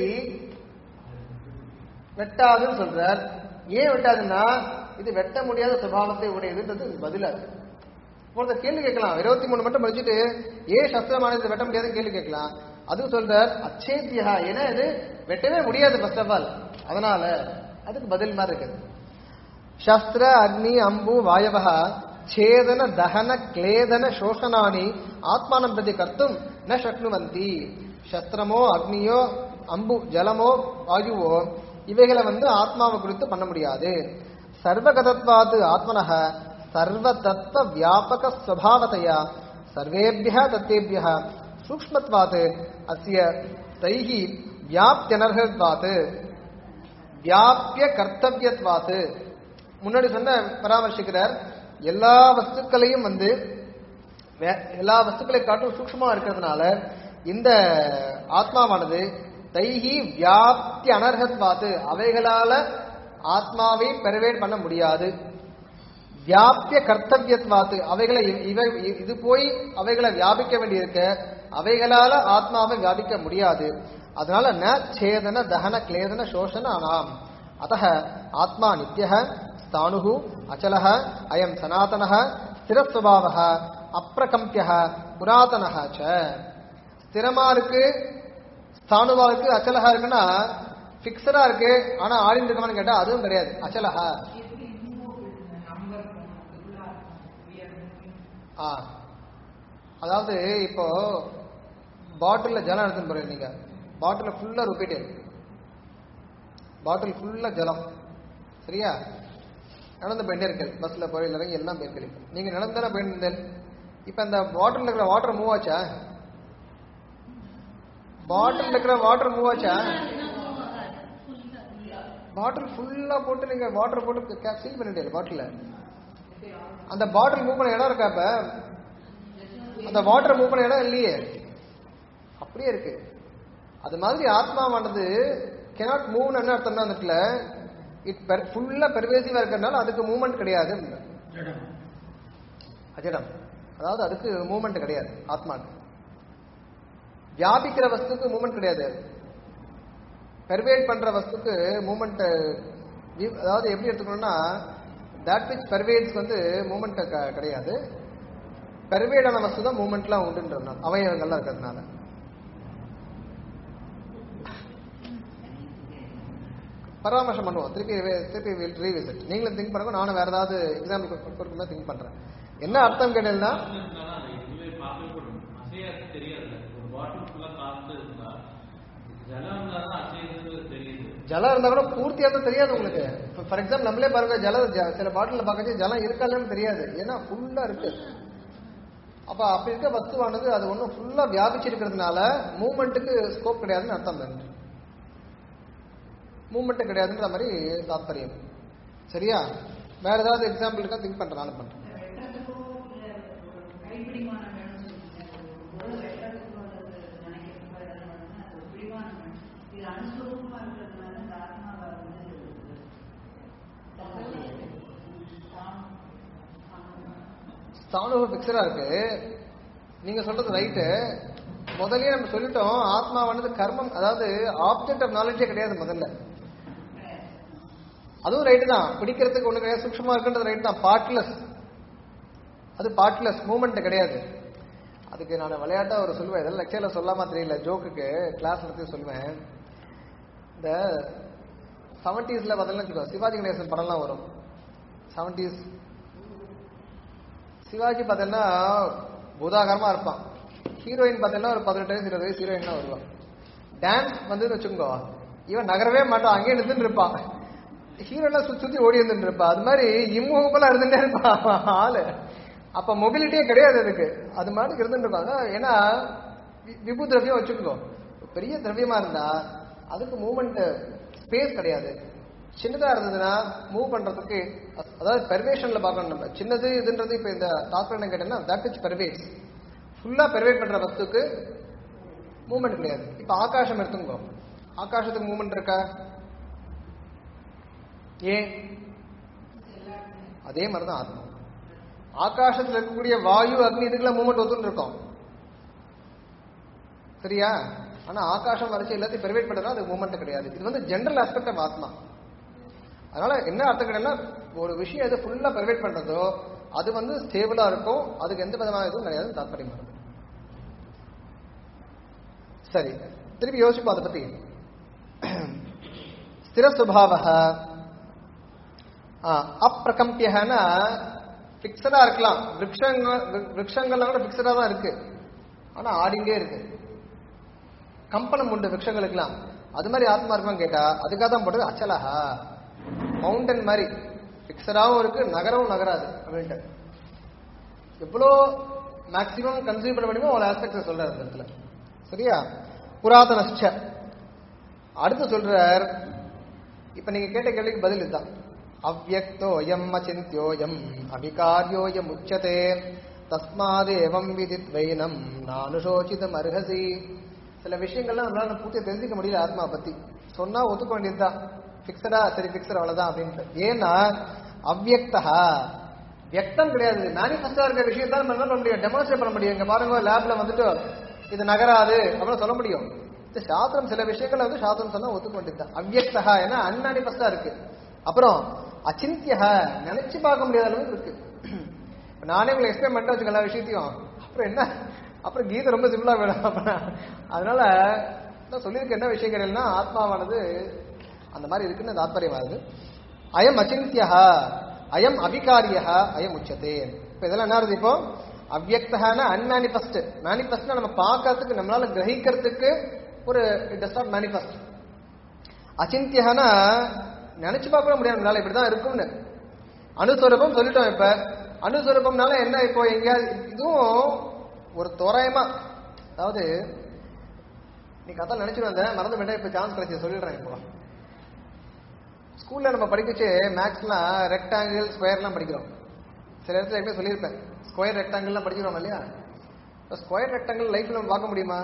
வெட்டாதுன்னு சொல்றார் ஏன் வெட்டாதுன்னா இது வெட்ட முடியாத சுபாவத்தை உடையதுன்றது பதிலா இருக்கு இப்போ கேள்வி கேட்கலாம் இருபத்தி மூணு மட்டும் படிச்சுட்டு ஏன் சஸ்திரமானது இதை வெட்ட முடியாதுன்னு கேள்வி கேட்கலாம் அது சொல்றார் அச்சேத்தியா ஏன்னா இது வெட்டவே முடியாது ஃபர்ஸ்ட் ஆஃப் ஆல் அதனால அதுக்கு பதில் மாதிரி இருக்கு சஸ்திர அக்னி அம்பு வாயவ ಛೇದನ ದಹನ ಕ್ಲೇದನ ಶೋಷಣಾನಿ ಆತ್ಮಾನಂ ಪ್ರತಿ ಕರ್ತುಂ ನ ಶಕ್ನುವಂತಿ சஸ்திரமோ அக்னியோ அம்பு ஜலமோ வாயுவோ இவைகளை வந்து ஆத்மாவை குறித்து பண்ண முடியாது சர்வகதத்வாது ஆத்மனः சர்வ தத்துவ வியாபக ஸ்வபாவதையா சர்வேபிய தத்தேபிய சூக்ஷ்மத்வாத் அஸ்ய தைஹி வியாப்தியனர்ஹத்வாத் வியாபிய கர்த்தவியத்வாத் முன்னாடி சொன்ன பராமர்சிக்கிறார் எல்லா வஸ்துக்களையும் வந்து வே- எல்லா வஸ்துக்களை காட்டும் சூக்ஷ்மமா இருக்கிறதுனால இந்த ஆத்மாவானது தைஹி வியாப்தி அனர்ஹத்வாத்து அவைகளால ஆத்மாவை பெர்வேட் பண்ண முடியாது வியாபிய கர்த்தவியத்வாத்து அவைகளை இ- இவை இ- இது போய் அவைகளை வியாபிக்க வேண்டியிருக்க அவைகளால ஆத்மாவை வியாபிக்க முடியாது அதனால ந சேதன தகன கிளேதன சோஷன அனாம் அத்தः ஆத்மா நித்தியः ஸ்தானுः அச்சலः அயம் சனாதனः ஸ்திரஸ்வபாவः அப்பிரகம்பியः புராதனः ச ஸ்திரமா இருக்கு ஸ்தானுவா இருக்கு அச்சலகா இருக்குன்னா பிக்சடா இருக்கு ஆனா ஆடிட்டு இருக்கமான்னு கேட்டா அதுவும் கிடையாது அச்சலகா ஆ அதாவது இப்போ பாட்டில்ல ஜலம் எடுத்துன்னு போறீங்க நீங்க பாட்டில ஃபுல்லா ருப்பிட்டு பாட்டில் ஃபுல்லா ஜலம் சரியா நடந்து போயிட்டே இருக்கு பஸ்ல போய் இறங்கி எல்லாம் போயிருக்கீங்க நீங்க நடந்தானே போயிருந்தேன் இப்ப இந்த பாட்டில் இருக்கிற வாட்டர் மூவ் ஆச்சா பாட்டில் இருக்கிற வாட்டர் மூவ் ஆச்சா பாட்டில் ஃபுல்லா போட்டு நீங்க வாட்டர் போட்டு சீல் பண்ணிட்டீங்க பாட்டில அந்த பாட்டில் மூவ் பண்ண இடம் இருக்கா இப்ப அந்த வாட்டர் மூவ் பண்ண இடம் இல்லையே அப்படியே இருக்கு அது மாதிரி ஆத்மாவானது கெனாட் மூவ் என்ன அர்த்தம்னா அந்த இடத்துல இட் ஃபுல்லா பெர்வேசிவா இருக்கிறதுனால அதுக்கு மூவ்மெண்ட் கிடையாது அஜடம் அதாவது அதுக்கு மூவ்மெண்ட் கிடையாது ஆத்மாக்கு வியாபிக்கிற வஸ்துக்கு மூவ்மெண்ட் கிடையாது பெர்வேட் பண்ற வஸ்துக்கு மூவ்மெண்ட் அதாவது எப்படி எடுத்துக்கணும்னா தட் விச் பெர்வேட்ஸ் வந்து மூவ்மெண்ட் கிடையாது பெர்வேடான வஸ்து தான் மூவ்மெண்ட்லாம் உண்டுன்றதுனால அவயவங்கள்லாம் இருக்கிறதுனால பராமர்சம் பண்ணுவோம் திருப்பி வே- திருப்பி வில் ரீவிசிட் நீங்களும் திங்க் பண்ணுங்க நானும் வேற ஏதாவது எக்ஸாம்பிள் கொடுக்கும்போது திங்க் பண்றேன் என்ன அர்த்தம் கேட்டீங்கன்னா இதுவே பார்க்கப்படும் அசையாது தெரியாது ஒரு பாட்டில் ஃபுல்லா காத்து இருந்தா ஜலம் இருந்தா தான் அசையுது தெரியுது ஜலம் இருந்தா கூட பூர்த்தியா தான் தெரியாது உங்களுக்கு ஃபார் எக்ஸாம்பிள் நம்மளே பாருங்க ஜலம் ஜ- சில பாட்டில பார்க்கச்சு ஜலம் இருக்கா இல்லைன்னு தெரியாது ஏன்னா ஃபுல்லா இருக்கு அப்ப அப்படி இருக்க வஸ்துவானது அது ஒன்றும் ஃபுல்லா வியாபிச்சிருக்கிறதுனால மூமெண்ட்டுக்கு ஸ்கோப் கிடையாதுன்னு அர்த்தம் தான் மூமெண்ட் கிடையாதுன்ற மாதிரி தாத்பரியம் சரியா வேற ஏதாவது எக்ஸாம்பிள் இருக்கா திங்க் பண்றேன் நானும் பண்றேன் கைப்பிடிமானம் வேணும்னு சொல்லுங்க ஒரு வெட்டத்துக்கோ அல்லது நினைக்கிறதுக்கோ எதனா வேணும்னா அது ஒரு பிடிமானம் ஸ்தானு பிக்சரா இருக்கு நீங்க சொல்றது ரைட்டு முதல்லயே நம்ம சொல்லிட்டோம் ஆத்மா வந்து கர்மம் அதாவது ஆப்ஜெக்ட் ஆஃப் நாலேஜே கிடையாது முதல்ல அதுவும் ரைட்டு தான் பிடிக்கிறதுக்கு ஒண்ணு கிடையாது சூக்ஷமா இருக்குன்றது ரைட் தான் பார்ட்லெஸ் அது பார்ட்லெஸ் மூமெண்ட் கிடையாது அதுக்கு நான் விளையாட்டா ஒரு சொல்லுவேன் இதெல்லாம் லெக்சர்ல சொல்லாம தெரியல ஜோக்குக்கு கிளாஸ் நடத்தி சொல்லுவேன் இந்த செவன்டீஸ்ல பார்த்தீங்கன்னா வச்சுக்கோ சிவாஜி கணேசன் படம்லாம் வரும் செவன்டீஸ் சிவாஜி பார்த்தீங்கன்னா பூதாகரமா இருப்பான் ஹீரோயின் பார்த்தீங்கன்னா ஒரு பதினெட்டு வயசு இருபது வயசு ஹீரோயின் தான் வருவான் டான்ஸ் வந்து வச்சுக்கோ இவன் நகரவே மாட்டான் அங்கேயே நின்றுட்டு இருப்பான் ஹீரோலாம் சுத்தி சுத்தி ஓடி இருந்துட்டு இருப்பா அது மாதிரி இம்முகப்பெல்லாம் இருந்துட்டே இருப்பான் ஆளு அப்ப மொபிலிட்டியே கிடையாது அதுக்கு அது மாதிரி இருந்துட்டு இருப்பாங்க ஏன்னா வி- விபு திரவியம் வச்சுக்கோ பெரிய திரவியமா இருந்தா அதுக்கு மூவ்மெண்ட் ஸ்பேஸ் கிடையாது சின்னதா இருந்ததுன்னா மூவ் பண்றதுக்கு அ- அதாவது பெர்வேஷன்ல பார்க்கணும் நம்ம சின்னது இதுன்றது இப்ப இந்த தாத்பரியம் கேட்டீங்கன்னா தட் இஸ் பெர்வேஸ் ஃபுல்லா பெர்வேட் பண்ற வஸ்துக்கு மூவ்மெண்ட் கிடையாது இப்ப ஆகாசம் எடுத்துங்கோ ஆகாசத்துக்கு மூவ்மெண்ட் இருக்கா ஏன் அதே மாதிரிதான் ஆத்மா ஆகாசத்துல இருக்கக்கூடிய வாயு அக்னி இதுக்கெல்லாம் மூவ்மெண்ட் ஒத்துன்னு இருக்கும் சரியா ஆனா ஆகாசம் வரைச்சு எல்லாத்தையும் பெர்வேட் பண்றதா அது மூவ்மெண்ட் கிடையாது இது வந்து ஜென்ரல் ஆஸ்பெக்ட் ஆஃப் ஆத்மா அதனால என்ன அர்த்தம் கிடையாதுன்னா ஒரு விஷயம் எது ஃபுல்லா பெர்வேட் பண்றதோ அது வந்து ஸ்டேபிளா இருக்கும் அதுக்கு எந்த விதமான இதுவும் கிடையாது தாத்பரியமா இருக்கும் சரி திருப்பி யோசிப்போம் அதை பத்தி ஸ்திர சுபாவ அப்பிரகம்பியனா பிக்சடா இருக்கலாம் விருட்சங்கள் விருட்சங்கள்லாம் கூட பிக்சடா தான் இருக்கு ஆனா ஆடிங்கே இருக்கு கம்பனம் உண்டு விருட்சங்களுக்கெல்லாம் அது மாதிரி ஆத்மா இருக்குமான்னு கேட்டா அதுக்காக தான் போட்டது அச்சலஹா மவுண்டன் மாதிரி பிக்சடாவும் இருக்கு நகரவும் நகராது அப்படின்ட்டு எவ்வளோ மேக்சிமம் கன்சியூம் பண்ண முடியுமோ அவ்வளோ ஆஸ்பெக்ட் சொல்றாரு இந்த இடத்துல சரியா புராதனஸ்ச அடுத்து சொல்றார் இப்ப நீங்க கேட்ட கேள்விக்கு பதில் இதுதான் அவ்வக்தோயம் அச்சிந்தியோயம் அவிகாரியோயம் உச்சதே தஸ்மாதேவம் விதித்வைனம் நானுஷோசிதம் அர்ஹசி சில விஷயங்கள்லாம் நம்மளால பூர்த்தி தெரிஞ்சுக்க முடியல ஆத்மா பத்தி சொன்னா ஒத்துக்க வேண்டியதுதான் பிக்சடா சரி பிக்சர் அவ்வளவுதான் அப்படின்ட்டு ஏன்னா அவ்வக்தா வியக்தம் கிடையாது மேனிஃபெஸ்டா இருக்க விஷயம் தான் நம்ம என்ன பண்ண முடியும் டெமான்ஸ்ட்ரேட் பண்ண முடியும் இங்க பாருங்க லேப்ல வந்துட்டு இது நகராது அப்படின்னு சொல்ல முடியும் இந்த சாஸ்திரம் சில விஷயங்களை வந்து சாஸ்திரம் சொன்னா ஒத்துக்க வேண்டியதுதான் அவ்வக்தா ஏன்னா அன்மேனிஃபெஸ்டா இருக்கு அப்புறம் அச்சிந்தியா நினைச்சு பார்க்க முடியாத அளவுக்கு இருக்கு இப்ப நானே உங்களை எக்ஸ்பிளைன் பண்ணிட்டு வச்சுக்க எல்லா விஷயத்தையும் அப்புறம் என்ன அப்புறம் கீதை ரொம்ப சிம்பிளா வேணும் அப்புறம் அதனால நான் சொல்லியிருக்க என்ன விஷயம் கேட்டீங்கன்னா ஆத்மாவானது அந்த மாதிரி இருக்குன்னு தாத்பரியம் வருது அயம் அச்சிந்தியா அயம் அபிகாரியா அயம் உச்சதே இப்ப இதெல்லாம் என்ன வருது இப்போ அவ்வக்தகான அன்மேனிஃபெஸ்ட் மேனிஃபெஸ்ட்னா நம்ம பார்க்கறதுக்கு நம்மளால கிரகிக்கிறதுக்கு ஒரு இட் டஸ் நாட் மேனிஃபெஸ்ட் அச்சிந்தியனா நினைச்சு பார்க்க முடியாது நம்மளால இப்படிதான் இருக்கும்னு அணுஸ்வரூபம் சொல்லிட்டோம் இப்ப அணுஸ்வரூபம்னால என்ன இப்போ எங்கேயாவது இதுவும் ஒரு தோராயமா அதாவது நீ கதை நினைச்சிட்டு வந்தேன் மறந்து விட்டா இப்ப சான்ஸ் கிடைச்சி சொல்லிடுறேன் இப்போ ஸ்கூல்ல நம்ம படிக்கச்சு மேக்ஸ்லாம் ரெக்டாங்கிள் ஸ்கொயர்லாம் படிக்கிறோம் சில இடத்துல எப்படி சொல்லியிருப்பேன் ஸ்கொயர் ரெக்டாங்கிள்லாம் படிக்கிறோம் இல்லையா ஸ்கொயர் ரெக்டாங்கிள் லைஃப்ல நம்ம பார்க்க முடியுமா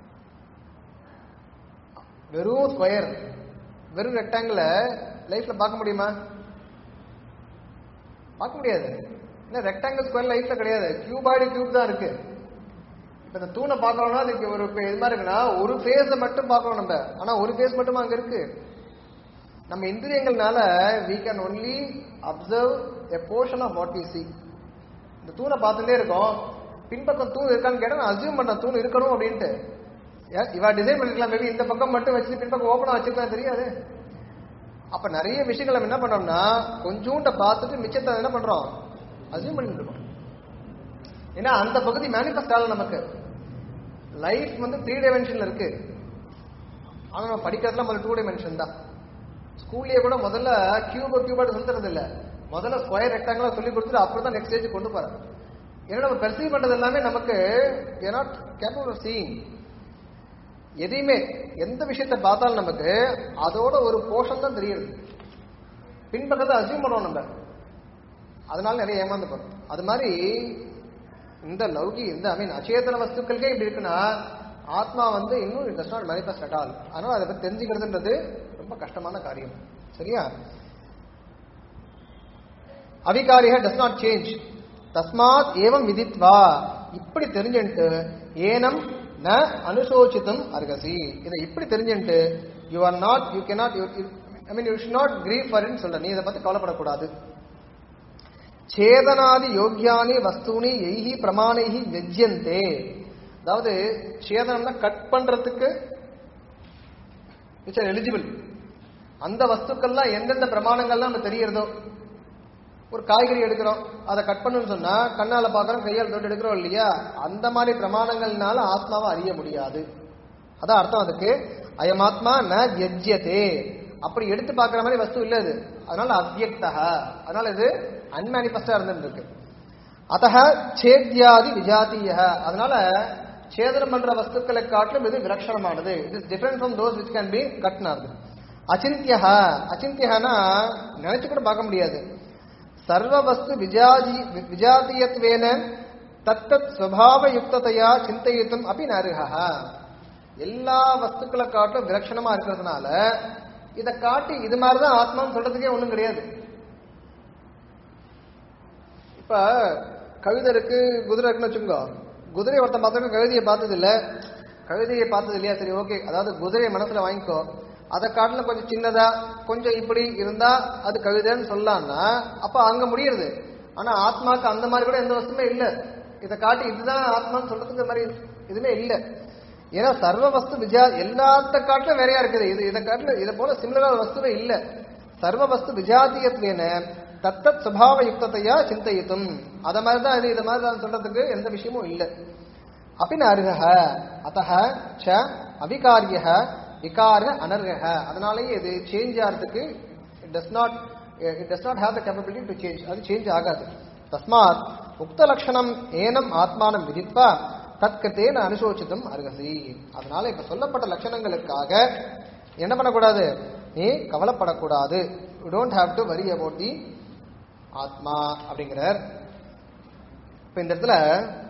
வெறும் ஸ்கொயர் வெறும் ரெக்டாங்கிள லைஃப்ல பார்க்க முடியுமா பார்க்க முடியாது ஏன்னா ரெக்டாங்கிள் ஸ்கொயர் லைஃப்ல கிடையாது கியூபாய்டு கியூப் தான் இருக்கு இப்ப இந்த தூணை பார்க்கறோம்னா அதுக்கு ஒரு இப்ப இது மாதிரி இருக்குன்னா ஒரு ஃபேஸை மட்டும் பார்க்கறோம் நம்ம ஆனா ஒரு ஃபேஸ் மட்டுமா அங்க இருக்கு நம்ம இந்திரியங்கள்னால we can only observe a portion of what we see இந்த தூணை பார்த்துட்டே இருக்கோம் பின்பக்கம் தூண் இருக்கான்னு கேட்டா நான் அசியூம் பண்ண தூண் இருக்கணும் அப்படின்ட்டு ஏன், இவ டிசைன் பண்ணிருக்கலாம் மேபி இந்த பக்கம் மட்டும் வச்சு பின்பக்கம் ஓப்பனா வச்சிருக்கலாம் தெரியாது அப்ப நிறைய விஷயங்கள் நம்ம என்ன பண்றோம்னா கொஞ்சூண்ட பார்த்துட்டு மிச்சத்தை என்ன பண்றோம் அசியூம் பண்ணிட்டு இருக்கோம் ஏன்னா அந்த பகுதி மேனிஃபெஸ்ட் ஆகல நமக்கு லைஃப் வந்து த்ரீ டைமென்ஷன்ல இருக்கு ஆனா நம்ம படிக்கிறதுல முதல்ல டூ டைமென்ஷன் தான் ஸ்கூல்லயே கூட முதல்ல கியூப கியூபாட்டு சொல்லி தரது இல்ல முதல்ல ஸ்கொயர் ரெக்டாங்கிளா சொல்லி கொடுத்துட்டு அப்புறம் தான் நெக்ஸ்ட் ஸ்டேஜ் கொண்டு போறேன் ஏன்னா நம்ம பெர்சீவ் பண்றது எல்லாமே நமக்கு நாட் கேப்பபிள் ஆஃப் சீயிங் எதையுமே எந்த விஷயத்தை பார்த்தாலும் நமக்கு அதோட ஒரு போர்ஷன் தான் தெரியுது பின்பக்கத்தை அசியூம் பண்ணுவோம் நம்ம அதனால நிறைய ஏமாந்து போறோம் அது மாதிரி இந்த லௌகி இந்த ஐ மீன் அச்சேதன வஸ்துக்களுக்கே இப்படி இருக்குன்னா ஆத்மா வந்து இன்னும் it does not manifest at all அதனால அதை பத்தி தெரிஞ்சுக்கிறதுன்றது ரொம்ப கஷ்டமான காரியம் சரியா அவிகாரிக டஸ் நாட் சேஞ்ச் தஸ்மாத் ஏவம் விதித்வா இப்படி தெரிஞ்சுட்டு ஏனம் ந அனுசோசித்தும் அர்கசி இதை இப்படி தெரிஞ்சுட்டு you are not you cannot I mean you should not grieve for in சொல்ற நீ இதை பத்தி கவலைப்படக்கூடாது சேதனாதி யோக்கியானி வஸ்தூனி எய்ஹி பிரமாணைஹி வெஜ்யந்தே அதாவது சேதனம்னா கட் பண்றதுக்கு இட்ஸ் எலிஜிபிள் அந்த வஸ்துக்கள்லாம் எந்தெந்த பிரமாணங்கள்லாம் நம்ம தெரியறதோ ஒரு காய்கறி எடுக்கிறோம் அதை கட் பண்ணணும்னு சொன்னா கண்ணால பார்க்கறோம் கையால் தொட்டு எடுக்கிறோம் இல்லையா அந்த மாதிரி பிரமாணங்கள்னால ஆத்மாவை அறிய முடியாது அதான் அர்த்தம் அதுக்கு அயமாத்மா ந வியஜ்யதே அப்படி எடுத்து பார்க்குற மாதிரி வஸ்து இல்ல இது அதனால அவ்யக்தா அதனால இது அன்மேனிஃபெஸ்டா இருந்துருக்கு அத்தக சேத்யாதி விஜாத்திய அதனால சேதனம் பண்ற வஸ்துக்களை காட்டிலும் இது விலட்சணமானது it is different from those which can be கட்னாது அச்சிந்தியா அச்சிந்தியனா நினைச்சு கூட பார்க்க முடியாது சர்வ வஸ்து விஜாதி விஜாத்தியத்வேன தத்தத் ஸ்வபாவ யுக்ததையா சிந்தையித்தும் அப்படி நருகா எல்லா வஸ்துக்களை காட்டும் விலட்சணமா இருக்கிறதுனால இதை காட்டி இது மாதிரிதான் ஆத்மான்னு சொல்றதுக்கே ஒண்ணும் கிடையாது இப்ப கழுதை இருக்கு குதிரை இருக்குன்னு வச்சுக்கோ குதிரையை ஒருத்தன் பார்த்தா கழுதியை பார்த்தது இல்ல கழுதையை பார்த்தது இல்லையா சரி ஓகே அதாவது குதிரையை மனசுல வாங்கிக்கோ அதை காட்டிலும் கொஞ்சம் சின்னதா கொஞ்சம் இப்படி இருந்தா அது கழுதைன்னு சொல்லலாம்னா அப்ப அங்க முடியுது ஆனா ஆத்மாக்கு அந்த மாதிரி கூட எந்த வஸ்துமே இல்ல இதை காட்டி இதுதான் ஆத்மான்னு சொல்றதுக்கு மாதிரி எதுவுமே இல்ல ஏன்னா சர்வ வஸ்து விஜா எல்லாத்த காட்டிலும் வேறையா இருக்குது இது இதை காட்டிலும் இதை போல சிமிலரா வஸ்துவே இல்ல சர்வ வஸ்து விஜாத்தியத்வேன தத்தத் சுபாவ யுக்தத்தையா சிந்தையித்தும் அத மாதிரி தான் இது இது மாதிரி தான் சொல்றதுக்கு எந்த விஷயமும் இல்ல அப்படின்னு அருகக அத்தக ச அவிகாரிய விகார அனர்ஹ அதனாலேயே இது சேஞ்ச் ஆகிறதுக்கு it does not it does not have the capability to change அது சேஞ்ச் ஆகாது தஸ்மாத் உக்த லட்சணம் ஏனம் ஆத்மானம் விதித்வா தற்கத்தேன அனுசோசித்தும் அருகசி அதனால இப்ப சொல்லப்பட்ட லட்சணங்களுக்காக என்ன பண்ணக்கூடாது நீ கவலைப்படக்கூடாது you don't have to worry about the atma அப்படிங்கிறார் இப்ப இந்த இடத்துல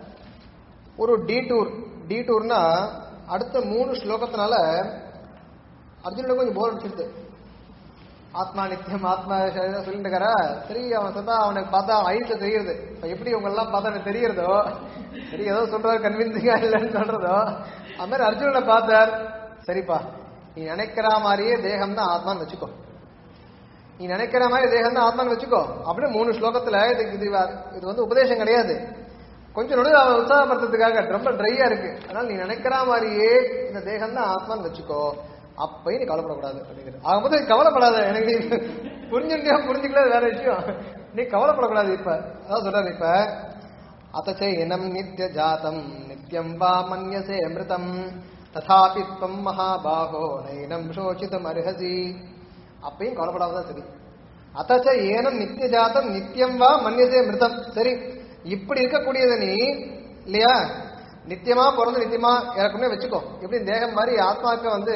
ஒரு டீடூர் டீடூர்னா அடுத்த மூணு ஸ்லோகத்தினால அர்ஜுனனுக்கு கொஞ்சம் போர் அடிச்சிருது ஆத்மா நித்தியம் ஆத்மா சரீரம் சொல்லிட்டு இருக்காரா சரி அவன் சொன்னா அவனுக்கு பார்த்தா ஐஸ்ல தெரியுது இப்ப எப்படி இவங்க எல்லாம் பார்த்தா எனக்கு தெரியுறதோ சரி ஏதோ சொல்றாரு கன்வின்சிங்கா இல்லைன்னு சொல்றதோ அது மாதிரி அர்ஜுனனை பார்த்தார் சரிப்பா நீ நினைக்கிற மாதிரியே தேகம் தான் ஆத்மான்னு வச்சுக்கோ நீ நினைக்கிற மாதிரி தேகம் தான் ஆத்மான்னு வச்சுக்கோ அப்படின்னு மூணு ஸ்லோகத்துல இது இது இது வந்து உபதேசம் கிடையாது கொஞ்சம் நடுவில் அவன் உற்சாகப்படுத்துறதுக்காக ரொம்ப ட்ரையா இருக்கு அதனால நீ நினைக்கிற மாதிரியே இந்த தேகம் தான் ஆத்மான்னு வச்சுக்கோ அப்பயும் நீ கவலைப்படக்கூடாது அப்படிங்கிறது ஆகும்போது கவலைப்படாத எனக்கு நீ புரிஞ்சுட்டியா புரிஞ்சுக்கல வேற விஷயம் நீ கவலைப்படக்கூடாது இப்ப அதான் சொல்றாரு இப்ப அத்தச்ச இனம் நித்திய ஜாதம் நித்தியம் வா மன்யசே அமிர்தம் ததாபி துவம் மகாபாகோ நைனம் சோசிதம் அருகசி அப்பயும் கவலைப்படாதான் சரி அத்தச்ச ஏனம் நித்திய ஜாதம் நித்தியம் வா மன்யசே மிருதம் சரி இப்படி இருக்கக்கூடியது நீ இல்லையா நித்தியமா பிறந்து நித்தியமா இறக்கும்னே வச்சுக்கோ எப்படி தேகம் மாதிரி ஆத்மாக்க வந்து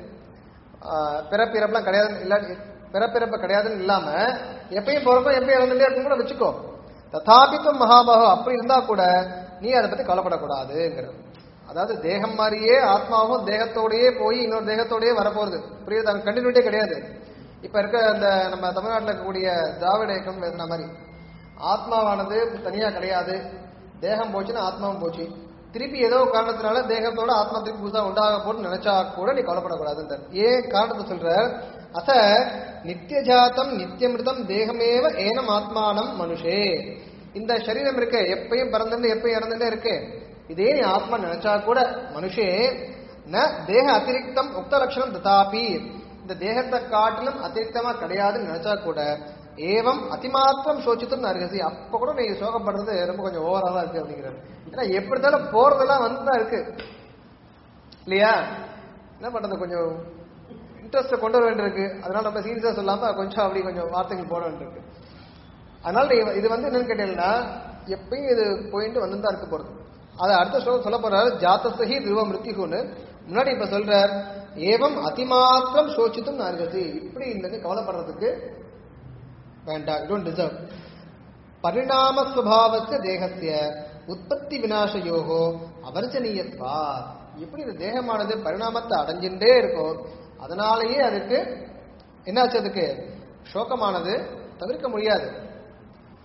ஆஹ், பிறப்பிறப்புலாம் கிடையாது இல்ல பிறப்பிறப்பு கிடையாதுன்னு இல்லாம எப்பயும் பிறப்போம் எப்பயும் இறந்துட்டே இருக்கும் கூட வச்சுக்கோ ததாபித்துவம் மகாபாகோ அப்படி இருந்தா கூட நீ அதை பத்தி கவலைப்படக்கூடாதுங்கிற அதாவது தேகம் மாதிரியே ஆத்மாவும் தேகத்தோடயே போய் இன்னொரு தேகத்தோடயே வரப்போகுது புரியுது அங்க கண்டினியூட்டே கிடையாது இப்ப இருக்க அந்த நம்ம தமிழ்நாட்டில் இருக்கக்கூடிய திராவிட இயக்கம் பேசுன மாதிரி ஆத்மாவானது தனியா கிடையாது தேகம் போச்சுன்னா ஆத்மாவும் போச்சு திருப்பி ஏதோ ஒரு காரணத்தினால தேகத்தோட ஆத்மா திருப்பி புதுசா உண்டாக போட்டு நினைச்சா கூட நீ கவலைப்படக்கூடாதுன்றார் ஏன் காரணத்தை சொல்ற அச நித்தியஜாத்தம் நித்தியமிருதம் தேகமேவ ஏனம் ஆத்மானம் மனுஷே இந்த சரீரம் இருக்கு எப்பயும் பிறந்துட்டு எப்பயும் இறந்துட்டே இருக்கு இதே நீ ஆத்மா நினைச்சா கூட மனுஷே ந தேக அதிரிக்தம் உக்த லட்சணம் ததாபி இந்த தேகத்தை காட்டிலும் அதிரிக்தமா கிடையாதுன்னு நினைச்சா கூட ஏவம் அதிமாத்திரம் சோச்சித்தும் அருகசி அப்ப கூட நீ சோகப்படுறது ரொம்ப கொஞ்சம் ஓவரா தான் இருக்கு அப்படிங்கிறாரு ஏன்னா எப்படி இருந்தாலும் போறதெல்லாம் வந்துதான் இருக்கு இல்லையா என்ன பண்றது கொஞ்சம் இன்ட்ரெஸ்ட் கொண்டு வர வேண்டியிருக்கு அதனால நம்ம சீரியஸா சொல்லாம கொஞ்சம் அப்படி கொஞ்சம் வார்த்தைகள் போட வேண்டியிருக்கு அதனால நீ இது வந்து என்னன்னு கேட்டீங்கன்னா எப்பயும் இது போயிட்டு வந்து தான் இருக்க போறது அதை அடுத்த ஸ்லோகம் சொல்ல போறாரு ஜாத்தசகி துருவ மிருத்திகுன்னு முன்னாடி இப்ப சொல்றார் ஏவம் அதிமாத்திரம் சோச்சித்தும் நார்கசி இப்படி இந்த கவலைப்படுறதுக்கு வேண்டாம் யூ டோன்ட் டிசர்வ் பரிணாம சுபாவஸ்ய தேகஸ்ய உற்பத்தி விநாசயோகோ அவர்ஜனீயத்வா எப்படி இந்த தேகமானது பரிணாமத்தை அடைஞ்சுட்டே இருக்கோ அதனாலேயே அதுக்கு என்னாச்சு அதுக்கு சோகமானது தவிர்க்க முடியாது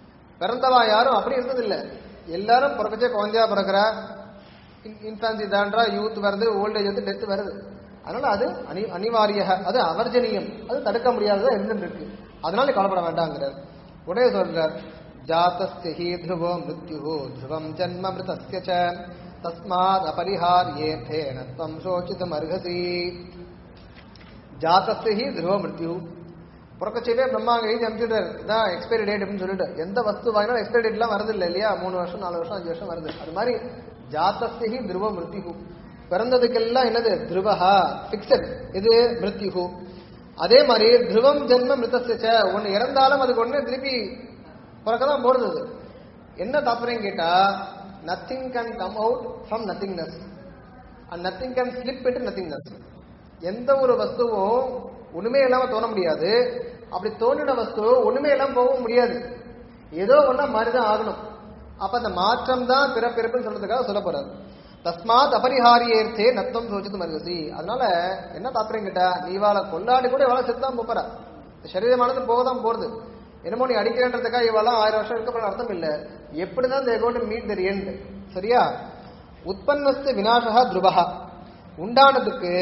பிறந்தவா யாரும் அப்படி இருந்ததில்லை எல்லாரும் பிறக்கச்சே குழந்தையா பிறக்கிறா இன்ஃபான்சி தாண்டா யூத் வருது ஓல்டேஜ் வந்து டெத் வருது அதனால அது அனி அனிவாரிய அது அவர்ஜனீயம் அது தடுக்க முடியாததா இருந்துட்டு இருக்கு அதனால கவலைப்பட வேண்டாங்கிறார் உடனே சொல்றார் ஜாத்தஸ்ய ஹி த்ருவோ மிருத்யு த்ருவம் ஜன்ம மிருதஸ்ய ச தஸ்மாத் அபரிஹாரியேத்தேன தம் சோச்சிதம் அர்ஹசி ஜாத்தஸ்ய ஹி த்ருவ மிருத்யு பிறக்கச்சேவே பிரம்மா அங்க எழுதி அனுப்பிச்சுட்டார் இதான் எக்ஸ்பைரி டேட் அப்படின்னு சொல்லிட்டு எந்த வஸ்து வாங்கினாலும் எக்ஸ்பைரி டேட்லாம் வருது இல்லை இல்லையா மூணு வருஷம் நாலு வருஷம் அஞ்சு வருஷம் வருது அது மாதிரி ஜாத்தஸ்தி துருவ மிருத்யு பிறந்ததுக்கெல்லாம் என்னது துருவஹா பிக்சட் இது மிருத்யு அதே மாதிரி துருவம் ஜென்ம மிருதஸ்ய ஒன்னு இறந்தாலும் அதுக்கு ஒண்ணு திருப்பி பிறக்க தான் போடுது அது. என்ன தாற்பயம் கேட்டா nothing can come out from nothingness and nothing can slip into nothingness எந்த ஒரு வஸ்துவும் ஒண்ணுமே இல்லாம தோண முடியாது அப்படி தோன்றின வஸ்து ஒண்ணுமே இல்லாம போகவும் முடியாது ஏதோ ஒண்ணா மாறிதான் ஆகணும் அப்ப அந்த மாற்றம் தான் பிறப்பிறப்புன்னு சொல்றதுக்காக சொல்ல போறாரு தஸ்மாத் அபரிஹாரியேர்த்தே நத்தம் சோச்சித்து மருகசி அதனால என்ன தாற்பயம் கேட்டா நீ இவாளை கொண்டாடி கூட இவாளை செத்து தான் போறா சரீரமானது போக தான் போறது என்னமோ நீ அடிக்கிறன்றதுக்காக இவாளெல்லாம் ஆயிரம் வருஷம் இருக்க போற அர்த்தம் இல்ல எப்படிதான் they got meet their end சரியா உற்பன்னஸ்து விநாசகா துருபகா உண்டானதுக்கு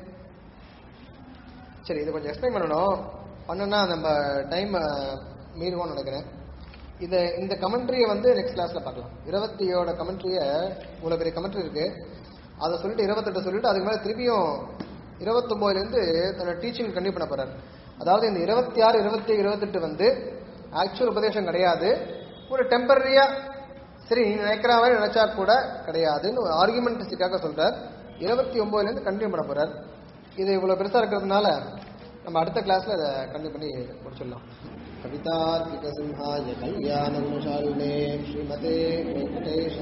சரி இது கொஞ்சம் எக்ஸ்பிளைன் பண்ணணும் பண்ணனா நம்ம டைம் மீறுவோம்னு நினைக்கிறேன் இதை இந்த கமெண்ட்ரியை வந்து நெக்ஸ்ட் கிளாஸ்ல பார்க்கலாம் இருபத்தியோட கமெண்ட்ரியை இவ்வளோ பெரிய கமெண்ட்ரி இருக்கு அதை சொல்லிட்டு இருபத்தெட்டு சொல்லிட்டு அதுக்கு மேலே திருப்பியும் இருபத்தொம்போதுலேருந்து தன்னோட டீச்சிங் கண்டினியூ பண்ண போறாரு அதாவது இந்த இருபத்தி ஆறு இருபத்தி இருபத்தெட்டு வந்து ஆக்சுவல் உபதேசம் கிடையாது ஒரு டெம்பரரியா சரி நீ நினைக்கிற மாதிரி நினைச்சா கூட கிடையாதுன்னு ஒரு ஆர்குமெண்ட்ஸுக்காக சொல்றார் இருபத்தி ஒன்பதுலேருந்து கண்டினியூ பண்ண போறார் இது இவ்வளவு பெருசா இருக்கிறதுனால நம்ம அடுத்த கிளாஸ்ல அதை கண்டினியூ பண்ணி முடிச்சிடலாம் கவிதார்க்கிக சிம்ஹாய கல்யாண குணசாலினே ஸ்ரீமதே வெங்கடேஷ